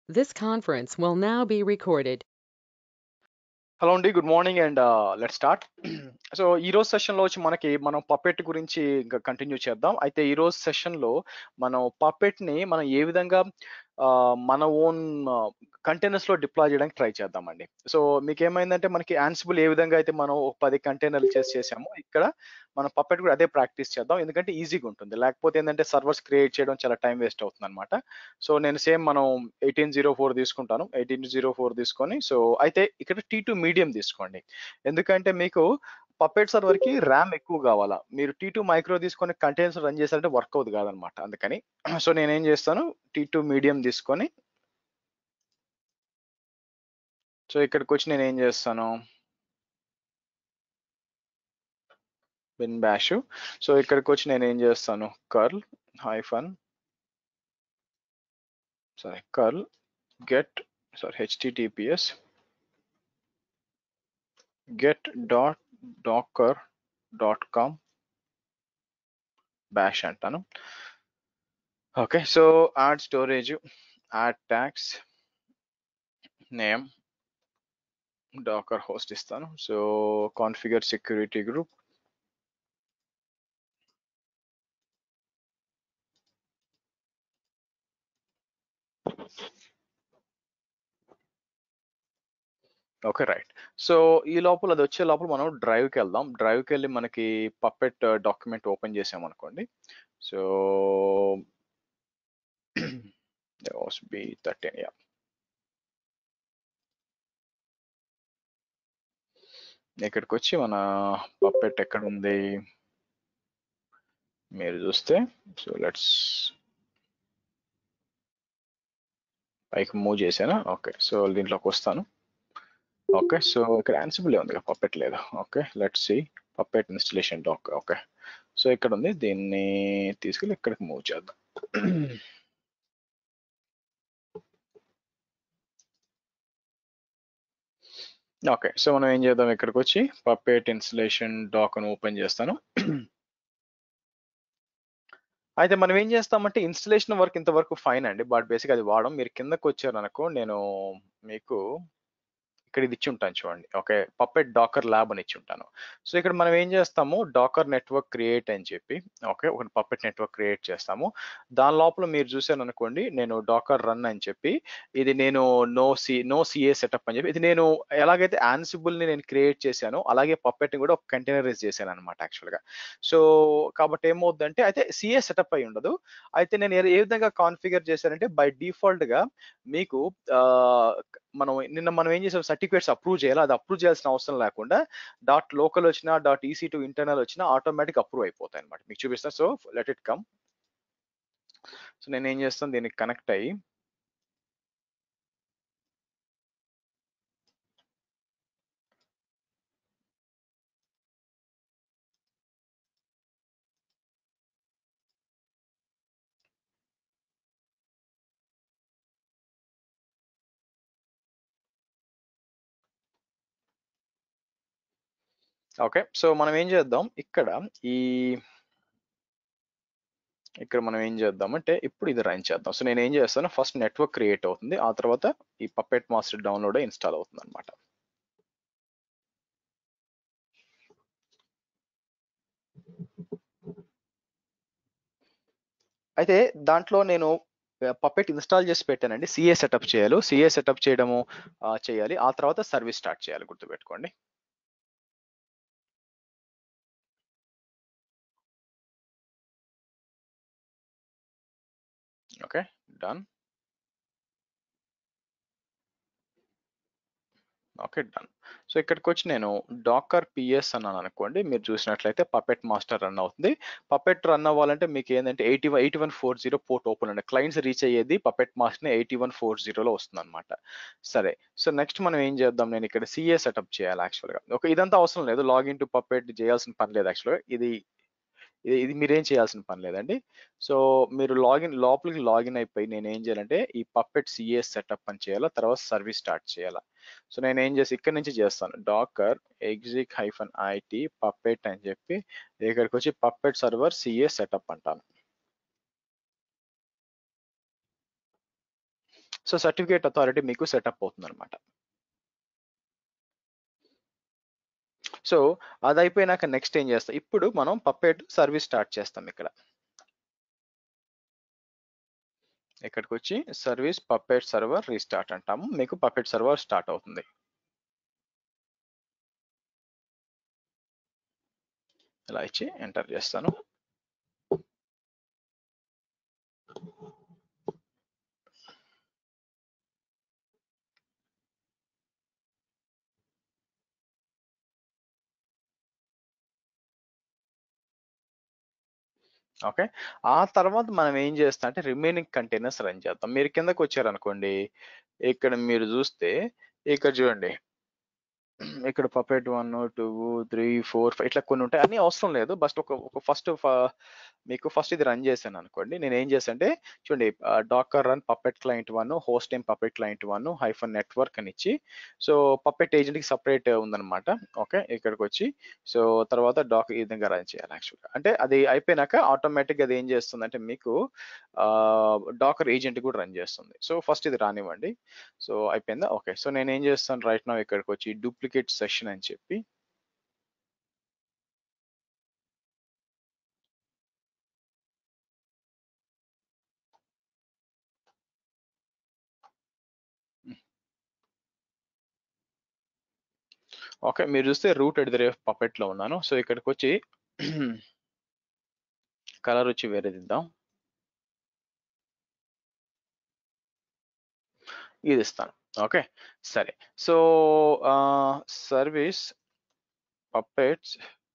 This conference will now be recorded. Hello అండి good morning and let start so ఈ రోజు session లో వచ్చి మనకి మనం పపెట్ గురించి ఇంకా కంటిన్యూ చేద్దాం అయితే ఈ రోజు సెషన్ లో మనం పపెట్ ని మనం ఏ విధంగా ఆ, మన ఓన్ కంటైనర్స్ లో డిప్లాయ్ చేయడానికి ట్రై చేద్దామండి సో మీకు ఏమైందంటే మనకి యాన్సిబుల్ ఏ విధంగా అయితే మనం ఒక పది కంటైనర్లు చేసి చేసామో ఇక్కడ మనం పపెట్ కూడా అదే ప్రాక్టీస్ చేద్దాం ఎందుకంటే ఈజీగా ఉంటుంది లేకపోతే ఏంటంటే సర్వర్స్ క్రియేట్ చేయడం చాలా టైం వేస్ట్ అవుతుంది అనమాట సో నేను సేమ్ మనం ఎయిటీన్ జీరో ఫోర్ తీసుకుంటాను ఎయిటీన్ జీరో ఫోర్ తీసుకొని సో అయితే ఇక్కడ టీ టూ మీడియం తీసుకోండి ఎందుకంటే మీకు పపెట్ సర్వర్ కి ర్యామ్ ఎక్కువ కావాలా మీరు టీ టూ మైక్రో తీసుకొని కంటైనర్స్ రన్ చేశారంటే వర్క్ అవుతుంది కాదనమాట అందుకని సో నేనేం చేస్తాను టీ టూ మీడియం తీసుకొని సో ఇక్కడికి వచ్చి నేను ఏం చేస్తాను బిన్ బ్యాష్ సో ఇక్కడికి వచ్చి నేను ఏం చేస్తాను curl hyphen sorry curl get sorry HTTPS get dot docker dot com bash అంటాను okay so add storage add tags name docker host ఇస్తాను so configure security group okay right so ఈ లోపల అది వచ్చే లోపల మనం డ్రైవ్కి వెళ్దాం డ్రైవ్కి వెళ్ళి మనకి పప్పెట్ డాక్యుమెంట్ ఓపెన్ చేసామనుకోండి సో బి థర్టీన్ యా ఇక్కడికి వచ్చి మన పప్పెట్ ఎక్కడ ఉంది మీరు చూస్తే సో లెట్స్ పైకి మూవ్ చేశాను ఓకే సో దీంట్లోకి వస్తాను ఓకే సో ఇక్కడ యాన్సిబుల్ ఉంది పప్పెట్ లేదు okay let's see puppet installation doc okay so ఇక్కడ ఉంది దీన్ని తీసుకెళ్ళి ఇక్కడికి మూవ్ చేద్దాం ఓకే సో మనం ఏం చేద్దాం ఇక్కడికి వచ్చి పప్పెట్ ఇన్స్టలేషన్ డాక్ అని ఓపెన్ చేస్తాను అయితే మనం ఏం చేస్తామంటే ఇన్స్టలేషన్ వర్క్ ఇంతవరకు ఫైన్ అండి బట్ బేసిక్ అది వాడడం మీరు కిందకు వచ్చారు అనుకో నేను మీకు ఇక్కడ ఇది ఇచ్చి ఉంటాను చూడండి ఓకే పప్పెట్ డాకర్ ల్యాబ్ అని ఇచ్చి ఉంటాను సో ఇక్కడ మనం ఏం చేస్తాము డాకర్ నెట్వర్క్ క్రియేట్ అని చెప్పి ఓకే ఒక పప్పెట్ నెట్వర్క్ క్రియేట్ చేస్తాము దాని లోపల మీరు చూసాను అనుకోండి నేను డాకర్ రన్ అని చెప్పి ఇది నేను no C no CA setup అని చెప్పి ఇది నేను ఎలాగైతే యాన్సిబుల్ ని నేను క్రియేట్ చేశానో అలాగే పప్పెట్ ని కూడా ఒక కంటైనరైజ్ చేశాను అనమాట యాక్చువల్ గా సో కాబట్టి ఏమవుద్దంటే అయితే సిఏ సెటప్ అయి ఉండదు అయితే నేను ఏ ఏ విధంగా కాన్ఫిగర్ చేశానంటే బై డిఫాల్ట్ గా మీకు ఆ, మనం నిన్న మనం ఏం చేసాం సర్టిఫికేట్స్ అప్రూవ్ చేయాలి అది అప్రూవ్ చేయాల్సిన అవసరం లేకుండా డాట్ లోకల్ వచ్చినా డాట్ ఈసీ టు ఇంటర్నల్ వచ్చినా ఆటోమేటిక్ అప్రూవ్ అయిపోతాయి అనమాట మీకు చూపిస్తాను so let it come so నేను ఏం చేస్తాను దీనికి కనెక్ట్ అయ్యి ఓకే సో మనం ఏం చేద్దాం ఇక్కడ ఈ ఇక్కడ మనం ఏం చేద్దాం అంటే ఇప్పుడు ఇది రన్ చేద్దాం సో నేను ఏం చేస్తాను ఫస్ట్ నెట్వర్క్ క్రియేట్ అవుతుంది ఆ తర్వాత ఈ పప్పెట్ మాస్టర్ డౌన్లోడ్ ఇన్స్టాల్ అవుతుంది అనమాట అయితే దాంట్లో నేను పప్పెట్ ఇన్స్టాల్ చేసి పెట్టానండి సిఏ సెటప్ చేయాలి సిఏ సెటప్ చేయడము ఆ, చేయాలి ఆ తర్వాత సర్వీస్ స్టార్ట్ చేయాలి గుర్తుపెట్టుకోండి okay done okay done so ఇక్కడికి వచ్చి నేను డాకర్ పిఎస్ అన్నాను అనుకోండి మీరు చూసినట్లయితే పపెట్ మాస్టర్ రన్ అవుతుంది పపెట్ రన్ అవ్వాలంటే మీకు ఏంటంటే eighty one eighty one four zero port open అండి క్లయింట్స్ రీచ్ అయ్యేది puppet master eighty one four జీరోలో వస్తుంది అనమాట సరే సో నెక్స్ట్ మనం ఏం చేద్దాం నేను ఇక్కడ సిఏ సెటప్ చేయాలి యాక్చువల్గా ఓకే ఇదంతా అవసరం లేదు లాగిన్ టు పపెట్ చేయాల్సిన పని లేదు యాక్చువల్గా ఇది ఇది ఇది మీరేం చేయాల్సిన పని లేదండి సో మీరు లాగిన్ లోపలికి లాగిన్ అయిపోయి నేను ఏం చేయాలంటే ఈ పప్పెట్ సిఎస్ సెటప్ అని చేయాలా తర్వాత సర్వీస్ స్టార్ట్ చేయాలా సో నేను ఏం చేసి ఇక్కడ నుంచి చేస్తాను docker exec hyphen IT puppet అని చెప్పి ఇక్కడికి వచ్చి పప్పెట్ సర్వర్ సిఎస్ సెటప్ అంటాను సో సర్టిఫికేట్ అథారిటీ మీకు సెటప్ అవుతుంది అనమాట సో అది అయిపోయినాక నెక్స్ట్ ఏం చేస్తాం ఇప్పుడు మనం పప్పెట్ సర్వీస్ స్టార్ట్ చేస్తాం ఇక్కడ ఇక్కడికి వచ్చి సర్వీస్ పప్పెట్ సర్వర్ రీస్టార్ట్ అంటాము మీకు పప్పెట్ సర్వర్ స్టార్ట్ అవుతుంది ఇలా ఇచ్చి ఎంటర్ చేస్తాను ఓకే ఆ తర్వాత మనం ఏం చేస్తాం అంటే రిమైనింగ్ కంటైనర్స్ రన్ చేద్దాం మీరు కిందకు వచ్చారనుకోండి ఇక్కడ మీరు చూస్తే ఇక్కడ చూడండి ఇక్కడ puppet one two three four five ఇట్లా కొన్ని ఉంటాయి అన్ని అవసరం లేదు బస్ట్ ఒక ఒక ఫస్ట్ మీకు ఫస్ట్ ఇది రన్ చేశాను అనుకోండి నేను ఏం చేశాను అంటే చూడండి docker run puppet client one host time puppet client one hyphen network అని ఇచ్చి సో పపెట్ ఏజెంట్కి సపరేట్ ఉందన్నమాట ఓకే ఇక్కడికి వచ్చి సో తర్వాత డాక్ ఈ విధంగా రన్ చేయాలి యాక్చువల్గా అంటే అది అయిపోయినాక ఆటోమేటిక్గా అది ఏం చేస్తుంది అంటే మీకు డాకర్ ఏజెంట్ కూడా రన్ చేస్తుంది సో ఫస్ట్ ఇది రానివ్వండి సో అయిపోయిందా ఓకే సో నేను ఏం చేస్తాను రైట్ నా ఇక్కడికి వచ్చి డూప్లికేట్ సెషన్ అని చెప్పి ఓకే మీరు చూస్తే root at the rate puppet లో ఉన్నాను సో ఇక్కడికి వచ్చి కలర్ వచ్చి వేరేది ఇద్దాం ఇది ఇస్తాను ఓకే సరే so service puppets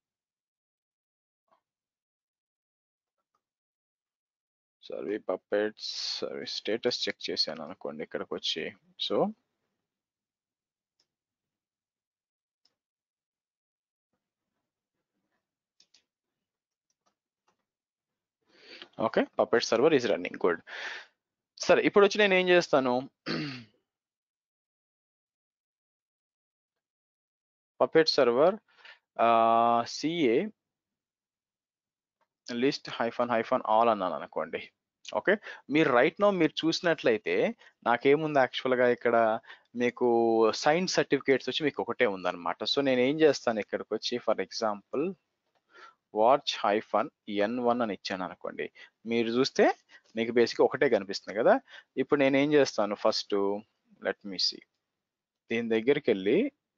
service puppets service status check చేశాను అనుకోండి ఇక్కడికి వచ్చి so okay puppet server is running good సరే ఇప్పుడు వచ్చి నేను ఏం చేస్తాను puppet server CA list hyphen hyphen all అన్నాను అనుకోండి ఓకే మీరు రైట్ నో మీరు చూసినట్లయితే నాకేముంది యాక్చువల్గా ఇక్కడ మీకు సైన్ సర్టిఫికేట్స్ వచ్చి మీకు ఒకటే ఉందన్నమాట సో నేను ఏం చేస్తాను ఇక్కడికి వచ్చి for example watch hyphen N one అని ఇచ్చాను అనుకోండి మీరు చూస్తే మీకు బేసిక్ ఒకటే కనిపిస్తుంది కదా ఇప్పుడు నేను ఏం చేస్తాను ఫస్ట్ లెట్ మీ సి దీని దగ్గరికి వెళ్ళి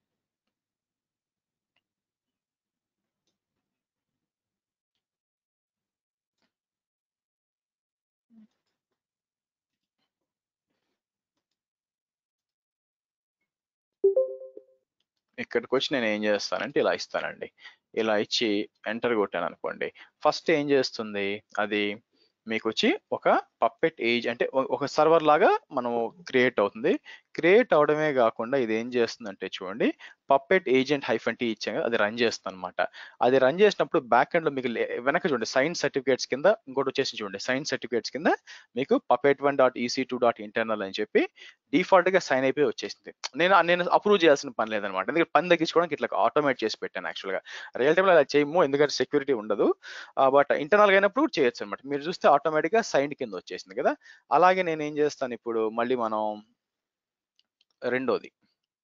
ఇక్కడికి వచ్చి నేను ఏం చేస్తానంటే ఇలా ఇస్తానండి ఇలా ఇచ్చి ఎంటర్ కొట్టాను అనుకోండి ఫస్ట్ ఏం చేస్తుంది అది మీకు వచ్చి ఒక పప్పెట్ ఏజ్ అంటే ఒక సర్వర్ లాగా మనము క్రియేట్ అవుతుంది క్రియేట్ అవడమే కాకుండా ఇది ఏం చేస్తుందంటే చూడండి పప్పెట్ ఏజెంట్ హైఫన్ టీ ఇచ్చాం అది రన్ చేస్తుంది అనమాట అది రన్ చేసినప్పుడు బ్యాక్ ఎండ్ లో మీకు వెనక చూడండి సైన్ సర్టిఫికేట్స్ కింద ఇంకోటి వచ్చేసి చూడండి సైన్ సర్టిఫికేట్స్ కింద మీకు puppet one dot EC two dot internal అని చెప్పి డిఫాల్ట్ గా సైన్ అయిపోయి వచ్చేసింది నేను నేను అప్రూవ్ చేయాల్సిన పని లేదనమాట ఎందుకంటే పని తగ్గించుకోవడానికి ఇట్లా ఆటోమేట్ చేసి పెట్టాను యాక్చువల్గా రియల్ టైంలో అలా చేయము ఎందుకంటే సెక్యూరిటీ ఉండదు బట్ ఇంటర్నల్ గా అయినప్పుడు చేయొచ్చు అనమాట మీరు చూస్తే ఆటోమేటిక్ గా సైన్ కింద వచ్చేసింది కదా అలాగే నేను ఏం చేస్తాను ఇప్పుడు మళ్ళీ మనం రెండోది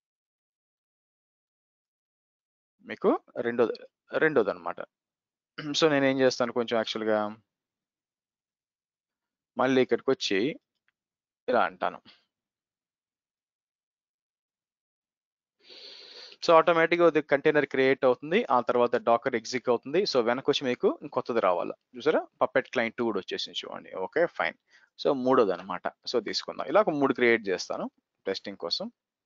మీకు రెండోది రెండోది అనమాట సో నేను ఏం చేస్తాను కొంచెం యాక్చువల్గా మళ్ళీ ఇక్కడికి వచ్చి ఇలా అంటాను సో ఆటోమేటిక్గా అది కంటైనర్ క్రియేట్ అవుతుంది ఆ తర్వాత డాకర్ ఎగ్జిక్ అవుతుంది సో వెనక వచ్చి మీకు కొత్తది రావాలి చూసారా పప్పెట్ క్లయింట్ టూ కూడా వచ్చేసింది చూడండి ఓకే ఫైన్ సో మూడోది అనమాట సో తీసుకుందాం ఇలా ఒక మూడు క్రియేట్ చేస్తాను టెస్టింగ్ కోసం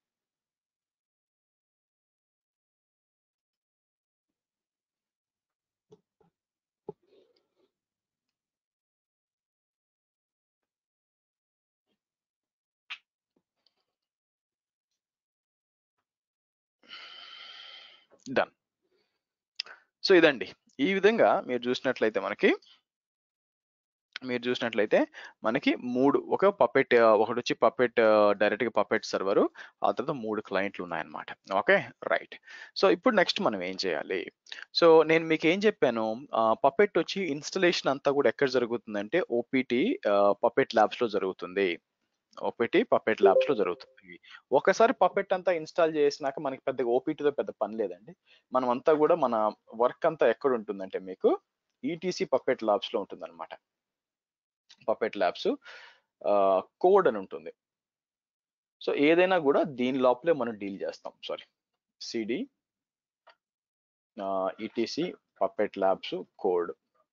డన్ సో ఇదండి ఈ విధంగా మీరు చూసినట్లయితే మనకి మీరు చూసినట్లయితే మనకి మూడు ఒక పపెట్ ఒకటి వచ్చి పపెట్ డైరెక్ట్ గా పపెట్ సర్వర్ ఆ తర్వాత మూడు క్లయింట్లు ఉన్నాయన్నమాట ఓకే రైట్ సో ఇప్పుడు నెక్స్ట్ మనం ఏం చేయాలి సో నేను మీకు ఏం చెప్పాను పపెట్ వచ్చి ఇన్స్టలేషన్ అంతా కూడా ఎక్కడ జరుగుతుందంటే ఓపీటీ పపెట్ ల్యాబ్స్ లో జరుగుతుంది ఓపీటీ పప్పెట్ ల్యాబ్స్ లో జరుగుతుంది ఒకసారి పప్పెట్ అంతా ఇన్స్టాల్ చేసినాక మనకి పెద్దగా ఓపీటీతో పెద్ద పని లేదండి మనం అంతా కూడా మన వర్క్ అంతా ఎక్కడ ఉంటుందంటే మీకు ఈటీసీ పప్పెట్ ల్యాబ్స్ లో ఉంటుంది అనమాట పప్పెట్ ల్యాబ్స్ కోడ్ అని ఉంటుంది సో ఏదైనా కూడా దీని లోపలే మనం డీల్ చేస్తాం sorry CD ETC puppet labs code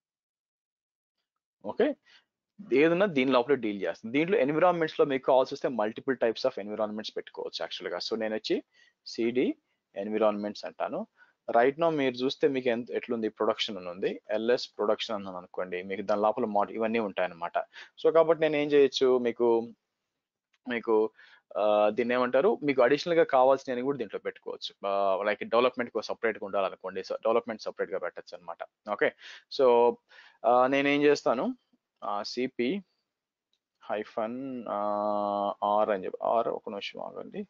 okay ఏదైనా దీని లోపల డీల్ చేస్తాం దీంట్లో ఎన్విరాన్మెంట్స్ లో మీకు కావాల్సి వస్తే మల్టిపుల్ టైప్స్ ఆఫ్ ఎన్విరాన్మెంట్స్ పెట్టుకోవచ్చు యాక్చువల్గా సో నేను వచ్చి సిడి ఎన్విరాన్మెంట్స్ అంటాను రైట్ నో మీరు చూస్తే మీకు ఎంత ఎట్లుంది ప్రొడక్షన్ అని ఉంది ఎల్ఎస్ ప్రొడక్షన్ అన్నాను అనుకోండి మీకు దాని లోపల మోడ్ ఇవన్నీ ఉంటాయన్నమాట సో కాబట్టి నేను ఏం చేయొచ్చు మీకు మీకు ఆ, దీన్ని ఏమంటారు మీకు అడిషనల్ గా కావాల్సినవి కూడా దీంట్లో పెట్టుకోవచ్చు లైక్ డెవలప్మెంట్ కు సపరేట్ గా ఉండాలనుకోండి సో డెవలప్మెంట్ సపరేట్ గా పెట్టచ్చు అనమాట ఓకే సో నేనేం చేస్తాను సిపి హైఫన్ ఆర్ అని చెప్పి ఆర్ ఒక నిమిషం ఆగండి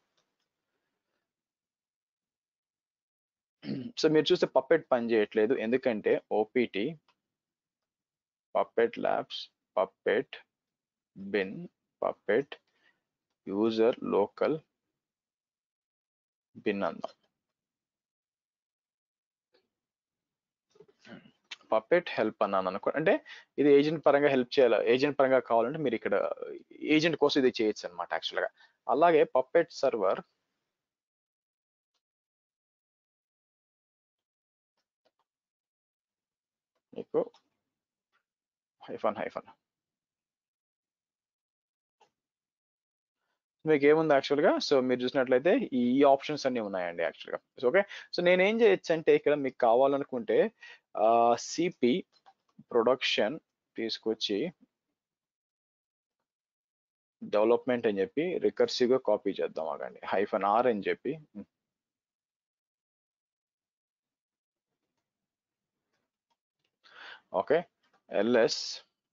సో మీరు చూస్తే పప్పెట్ పని చేయట్లేదు ఎందుకంటే OPT puppet labs puppet bin puppet user local bin అందాం పప్పెట్ హెల్ప్ అన్నాను అనుకో అంటే ఇది ఏజెంట్ పరంగా హెల్ప్ చేయాలి ఏజెంట్ పరంగా కావాలంటే మీరు ఇక్కడ ఏజెంట్ కోసం ఇది చేయొచ్చు అనమాట యాక్చువల్గా అలాగే పప్పెట్ సర్వర్ మీకు హైఫన్ హైఫన్ మీకు ఏముంది యాక్చువల్గా సో మీరు చూసినట్లయితే ఈ ఆప్షన్స్ అన్ని ఉన్నాయండి యాక్చువల్గా సో ఓకే సో నేను ఏం చేయొచ్చు అంటే ఇక్కడ మీకు కావాలనుకుంటే సిపి ప్రొడక్షన్ తీసుకొచ్చి డెవలప్మెంట్ అని చెప్పి రికర్సివ్ గా కాపీ చేద్దాం ఆగండి హైఫన్ ఆర్ అని చెప్పి ఓకే ఎల్ఎస్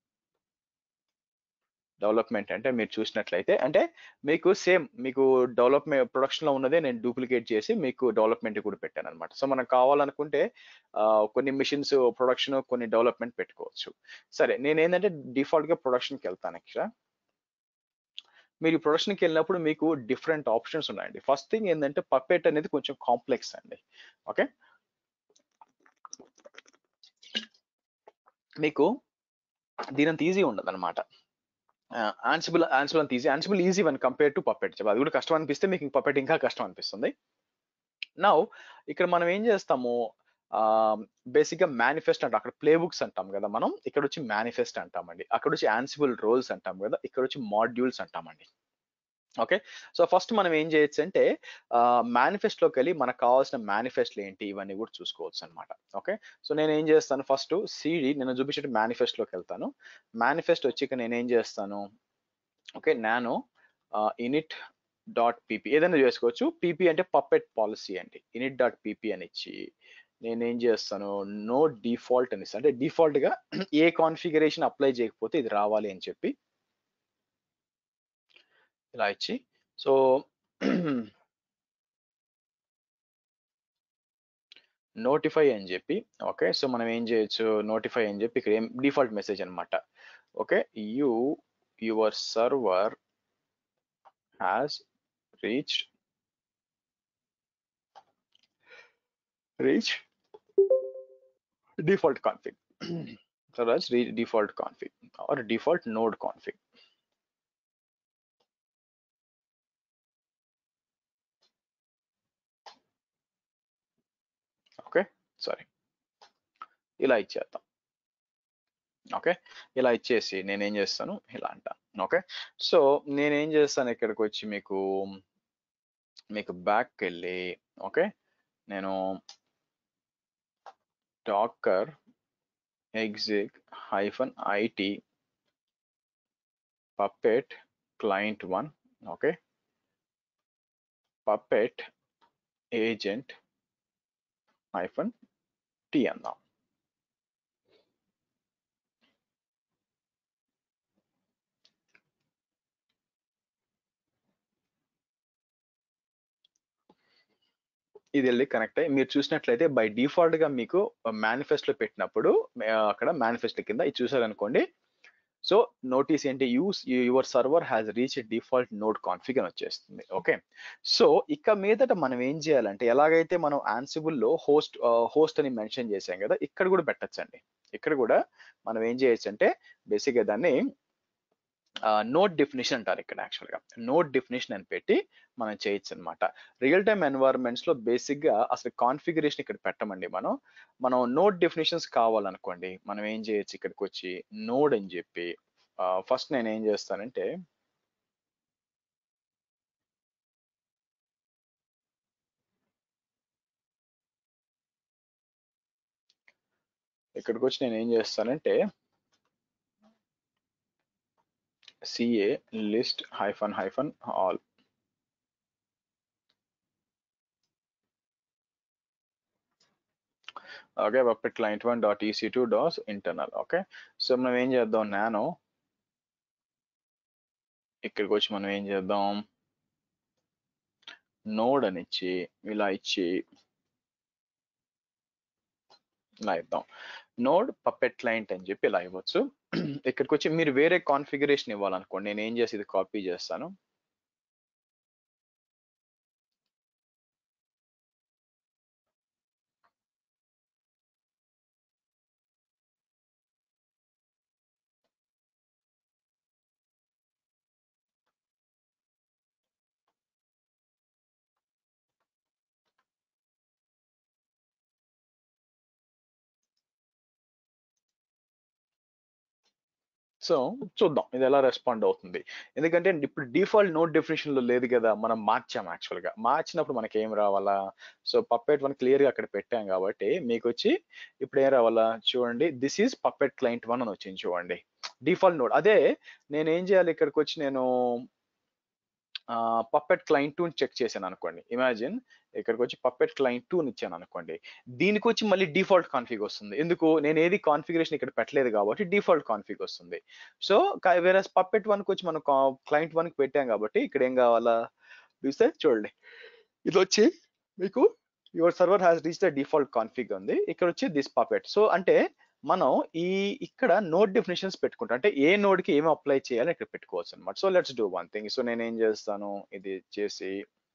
డెవలప్మెంట్ అంటే మీరు చూసినట్లయితే అంటే మీకు సేమ్ మీకు డెవలప్మెంట్ ప్రొడక్షన్ లో ఉన్నదే నేను డూప్లికేట్ చేసి మీకు డెవలప్మెంట్ కూడా పెట్టాను అనమాట సో మనకు కావాలనుకుంటే ఆ, కొన్ని మిషన్స్ ప్రొడక్షన్ కొన్ని డెవలప్మెంట్ పెట్టుకోవచ్చు సరే నేను ఏంటంటే డిఫాల్ట్ గా ప్రొడక్షన్కి వెళ్తాను ఇక్కడ మీరు ప్రొడక్షన్కి వెళ్ళినప్పుడు మీకు డిఫరెంట్ ఆప్షన్స్ ఉన్నాయండి ఫస్ట్ థింగ్ ఏంటంటే పప్పెట్ అనేది కొంచెం కాంప్లెక్స్ అండి ఓకే మీకు దీనంత ఈజీ ఉండదు అనమాట ఆన్సిబుల్ ఆన్సిబుల్ అంత easy Ansible easy one compare to puppet అది కూడా కష్టం అనిపిస్తే మీకు పప్పెట్ ఇంకా కష్టం అనిపిస్తుంది నౌ ఇక్కడ మనం ఏం చేస్తాము బేసిక్ గా మేనిఫెస్ట్ అంటాం అక్కడ ప్లే బుక్స్ అంటాం కదా మనం ఇక్కడ వచ్చి మేనిఫెస్ట్ అంటామండి అక్కడ వచ్చి ఆన్సిబుల్ రోల్స్ అంటాం కదా ఇక్కడ వచ్చి మాడ్యూల్స్ అంటామండి ఓకే సో ఫస్ట్ మనం ఏం చేయొచ్చు అంటే మేనిఫెస్ట్లోకి వెళ్ళి మనకు కావాల్సిన మేనిఫెస్ట్లు ఏంటి ఇవన్నీ కూడా చూసుకోవచ్చు అనమాట ఓకే సో నేను ఏం చేస్తాను ఫస్ట్ సిడి నేను చూపించే మేనిఫెస్ట్లోకి వెళ్తాను మేనిఫెస్ట్ వచ్చి ఇక్కడ నేను ఏం చేస్తాను okay nano init dot PP ఏదైనా చేసుకోవచ్చు పీపీ అంటే పప్పెట్ పాలసీ అండి ఇనిట్ డాట్ పీపీ అని ఇచ్చి నేను ఏం చేస్తాను నో డిఫాల్ట్ అని అంటే డిఫాల్ట్ గా ఏ కాన్ఫిగరేషన్ అప్లై చేయకపోతే ఇది రావాలి అని చెప్పి ఇలా ఇచ్చి సో నోటిఫై అని చెప్పి ఓకే సో మనం ఏం చేయొచ్చు నోటిఫై అని చెప్పి ఇక్కడ ఏం డిఫాల్ట్ మెసేజ్ అనమాట okay you your server has reached reach default config so that's re- default config or default node config okay sorry ఇలా ఇచ్చేద్దాం ఓకే ఇలా ఇచ్చేసి నేనేం చేస్తాను ఇలా అంటాను ఓకే సో నేనేం చేస్తాను ఇక్కడికి వచ్చి మీకు మీకు బ్యాక్ వెళ్ళి ఓకే నేను docker exec hyphen it puppet client one okay puppet agent hyphen t అందాం ఇది వెళ్ళి కనెక్ట్ అయ్యి మీరు చూసినట్లయితే బై డిఫాల్ట్ గా మీకు మేనిఫెస్ట్ లో పెట్టినప్పుడు ఆ, అక్కడ మేనిఫెస్ట్ కింద ఇది చూసారనుకోండి సో నోటీస్ ఏంటి use your server has reach default node config అని వచ్చేస్తుంది ఓకే సో ఇక మీదట మనం ఏం చేయాలంటే ఎలాగైతే మనం Ansible లో హోస్ట్ హోస్ట్ అని మెన్షన్ చేసాం కదా ఇక్కడ కూడా పెట్టచ్చండి ఇక్కడ కూడా మనం ఏం చేయొచ్చు అంటే బేసిక్గా దాన్ని నోట్ డెఫినేషన్ అంటారు ఇక్కడ యాక్చువల్గా నోట్ డెఫినేషన్ అని పెట్టి మనం చేయొచ్చు అనమాట రియల్ టైమ్ ఎన్వైరన్మెంట్స్ లో బేసిక్ గా అసలు కాన్ఫిగరేషన్ ఇక్కడ పెట్టమండి మనం మనం నోట్ డెఫినేషన్స్ కావాలనుకోండి మనం ఏం చేయొచ్చు ఇక్కడికి వచ్చి నోడ్ అని చెప్పి ఫస్ట్ నేను ఏం చేస్తానంటే ఇక్కడికి వచ్చి నేను ఏం చేస్తానంటే CA list hyphen hyphen all okay puppet client one dot EC two dot internal okay so మనం ఏం చేద్దాం నానో ఇక్కడికి వచ్చి మనం ఏం చేద్దాం నోడ్ అని ఇచ్చి ఇలా ఇచ్చి ఇలా ఇద్దాం నోడ్ పప్పెట్ క్లయింట్ అని చెప్పి ఇలా ఇవ్వచ్చు ఇక్కడికి వచ్చి మీరు వేరే కాన్ఫిగరేషన్ ఇవ్వాలనుకోండి నేను ఏం చేసి ఇది కాపీ చేస్తాను సో చూద్దాం ఇది ఎలా రెస్పాండ్ అవుతుంది ఎందుకంటే ఇప్పుడు డిఫాల్ట్ నోట్ డెఫినేషన్ లో లేదు కదా మనం మార్చాం యాక్చువల్ గా మార్చినప్పుడు మనకి ఏం రావాలా సో పప్పెట్ వన్ క్లియర్ గా అక్కడ పెట్టాం కాబట్టి మీకు వచ్చి ఇప్పుడు ఏం రావాలా చూడండి this is puppet client one అని వచ్చింది చూడండి డిఫాల్ట్ నోట్ అదే నేను ఏం చేయాలి ఇక్కడికి వచ్చి నేను పప్పెట్ క్లయింట్ టూ చెక్ చేశాను అనుకోండి ఇమాజిన్ ఇక్కడికి వచ్చి పప్పెట్ క్లయింట్ టూ ఇచ్చాను అనుకోండి దీనికి వచ్చి మళ్ళీ డిఫాల్ట్ కాన్ఫిగ్ వస్తుంది ఎందుకు నేను ఏది కాన్ఫిగరేషన్ ఇక్కడ పెట్టలేదు కాబట్టి డిఫాల్ట్ కాన్ఫిగ్ వస్తుంది సో వేరే పప్పెట్ వన్కి వచ్చి మనం క్లయింట్ వన్కి పెట్టాం కాబట్టి ఇక్కడ ఏం కావాలా చూస్తే చూడండి ఇది వచ్చి మీకు your server has reach the default config ఉంది ఇక్కడ వచ్చి దిస్ పప్పెట్ సో అంటే మనం ఈ ఇక్కడ నోడ్ డెఫినేషన్స్ పెట్టుకుంటాం అంటే ఏ నోడ్ కి ఏమి అప్లై చేయాలి ఇక్కడ పెట్టుకోవచ్చు అనమాట so let's do one thing so నేను ఏం చేస్తాను ఇది చేసి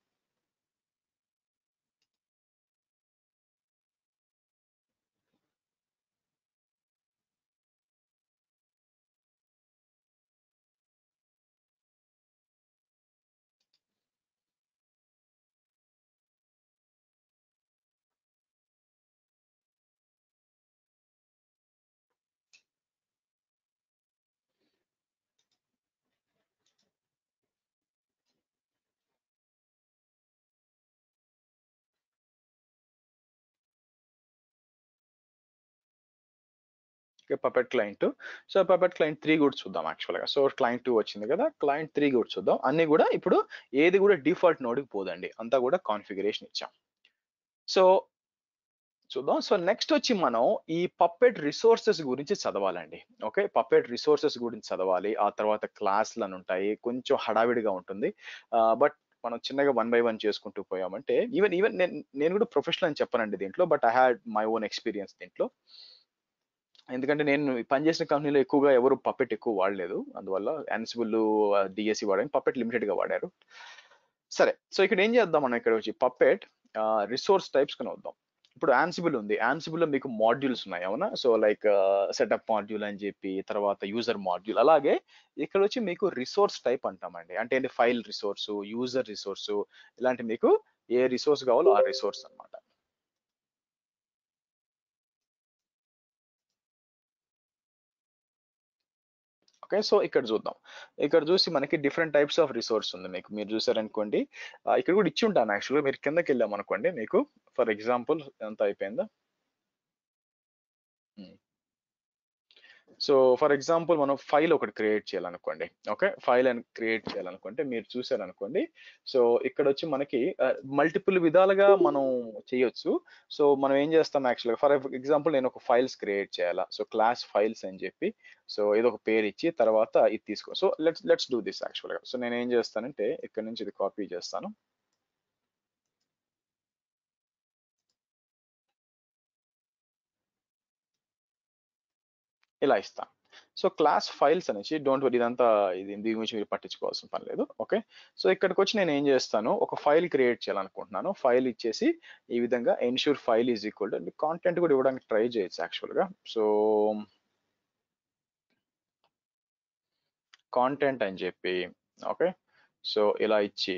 puppet client so puppet client three కూడా చూద్దాం యాక్చువల్గా సో క్లయింట్ టూ వచ్చింది కదా క్లయింట్ త్రీ కూడా చూద్దాం అన్ని కూడా ఇప్పుడు ఏది కూడా డిఫాల్ట్ నోడ్కి పోదండి అంతా కూడా కాన్ఫిగరేషన్ ఇచ్చాం సో చూద్దాం సో నెక్స్ట్ వచ్చి మనం ఈ పప్పెట్ రిసోర్సెస్ గురించి చదవాలండి ఓకే పప్పెట్ రిసోర్సెస్ గురించి చదవాలి ఆ తర్వాత క్లాసులు అని ఉంటాయి కొంచెం హడావిడిగా ఉంటుంది బట్ మనం చిన్నగా వన్ బై వన్ చేసుకుంటూ పోయామంటే ఈవెన్ ఈవెన్ నేను నేను కూడా ప్రొఫెషనల్ అని చెప్పనండి దీంట్లో but I had my own experience దీంట్లో ఎందుకంటే నేను పనిచేసిన కంపెనీలో ఎక్కువగా ఎవరు పప్పెట్ ఎక్కువ వాడలేదు అందువల్ల యాన్సిబుల్ డిఎస్సి వాడని పప్పెట్ లిమిటెడ్ గా వాడారు సరే సో ఇక్కడ ఏం చేద్దాం మనం ఇక్కడ వచ్చి పప్పెట్ రిసోర్స్ టైప్స్ కొని వద్దాం ఇప్పుడు యాన్సిబుల్ ఉంది యాన్సిబుల్ లో మీకు మాడ్యూల్స్ ఉన్నాయి అవునా సో లైక్ సెటప్ మాడ్యూల్ అని చెప్పి తర్వాత యూజర్ మాడ్యూల్ అలాగే ఇక్కడ వచ్చి మీకు రిసోర్స్ టైప్ అంటామండి అంటే ఏంటి ఫైల్ రిసోర్స్ యూజర్ రిసోర్స్ ఇలాంటి మీకు ఏ రిసోర్స్ కావాలో ఆ రిసోర్స్ అనమాట ఓకే సో ఇక్కడ చూద్దాం ఇక్కడ చూసి మనకి డిఫరెంట్ టైప్స్ ఆఫ్ రిసోర్స్ ఉంది మీకు మీరు చూసారనుకోండి ఇక్కడ కూడా ఇచ్చి ఉంటాను యాక్చువల్గా మీరు కిందకి వెళ్ళాం అనుకోండి మీకు ఫర్ ఎగ్జాంపుల్ ఎంత అయిపోయిందా సో ఫర్ ఎగ్జాంపుల్ మనం ఫైల్ ఒకటి క్రియేట్ చేయాలనుకోండి ఓకే ఫైల్ అని క్రియేట్ చేయాలనుకుంటే మీరు చూసారనుకోండి సో ఇక్కడ వచ్చి మనకి మల్టిపుల్ విధాలుగా మనం చేయొచ్చు సో మనం ఏం చేస్తాం యాక్చువల్గా ఫర్ ఎగ్జాంపుల్ నేను ఒక ఫైల్స్ క్రియేట్ చేయాలా సో క్లాస్ ఫైల్స్ అని చెప్పి సో ఏదో ఒక పేరు ఇచ్చి తర్వాత ఇది తీసుకో so let's let's do this యాక్చువల్గా సో నేను ఏం చేస్తానంటే ఇక్కడ నుంచి ఇది కాపీ చేస్తాను ఇలా ఇస్తాను సో క్లాస్ ఫైల్స్ అనేసి డోంట్ వరీ ఇదంతా ఇది దీని గురించి మీరు పట్టించుకోవాల్సిన పని లేదు ఓకే సో ఇక్కడికి వచ్చి నేను ఏం చేస్తాను ఒక ఫైల్ క్రియేట్ చేయాలనుకుంటున్నాను ఫైల్ ఇచ్చేసి ఈ విధంగా ensure file is equal to content కూడా ఇవ్వడానికి ట్రై చేయొచ్చు యాక్చువల్గా సో కాంటెంట్ అని చెప్పి ఓకే సో ఇలా ఇచ్చి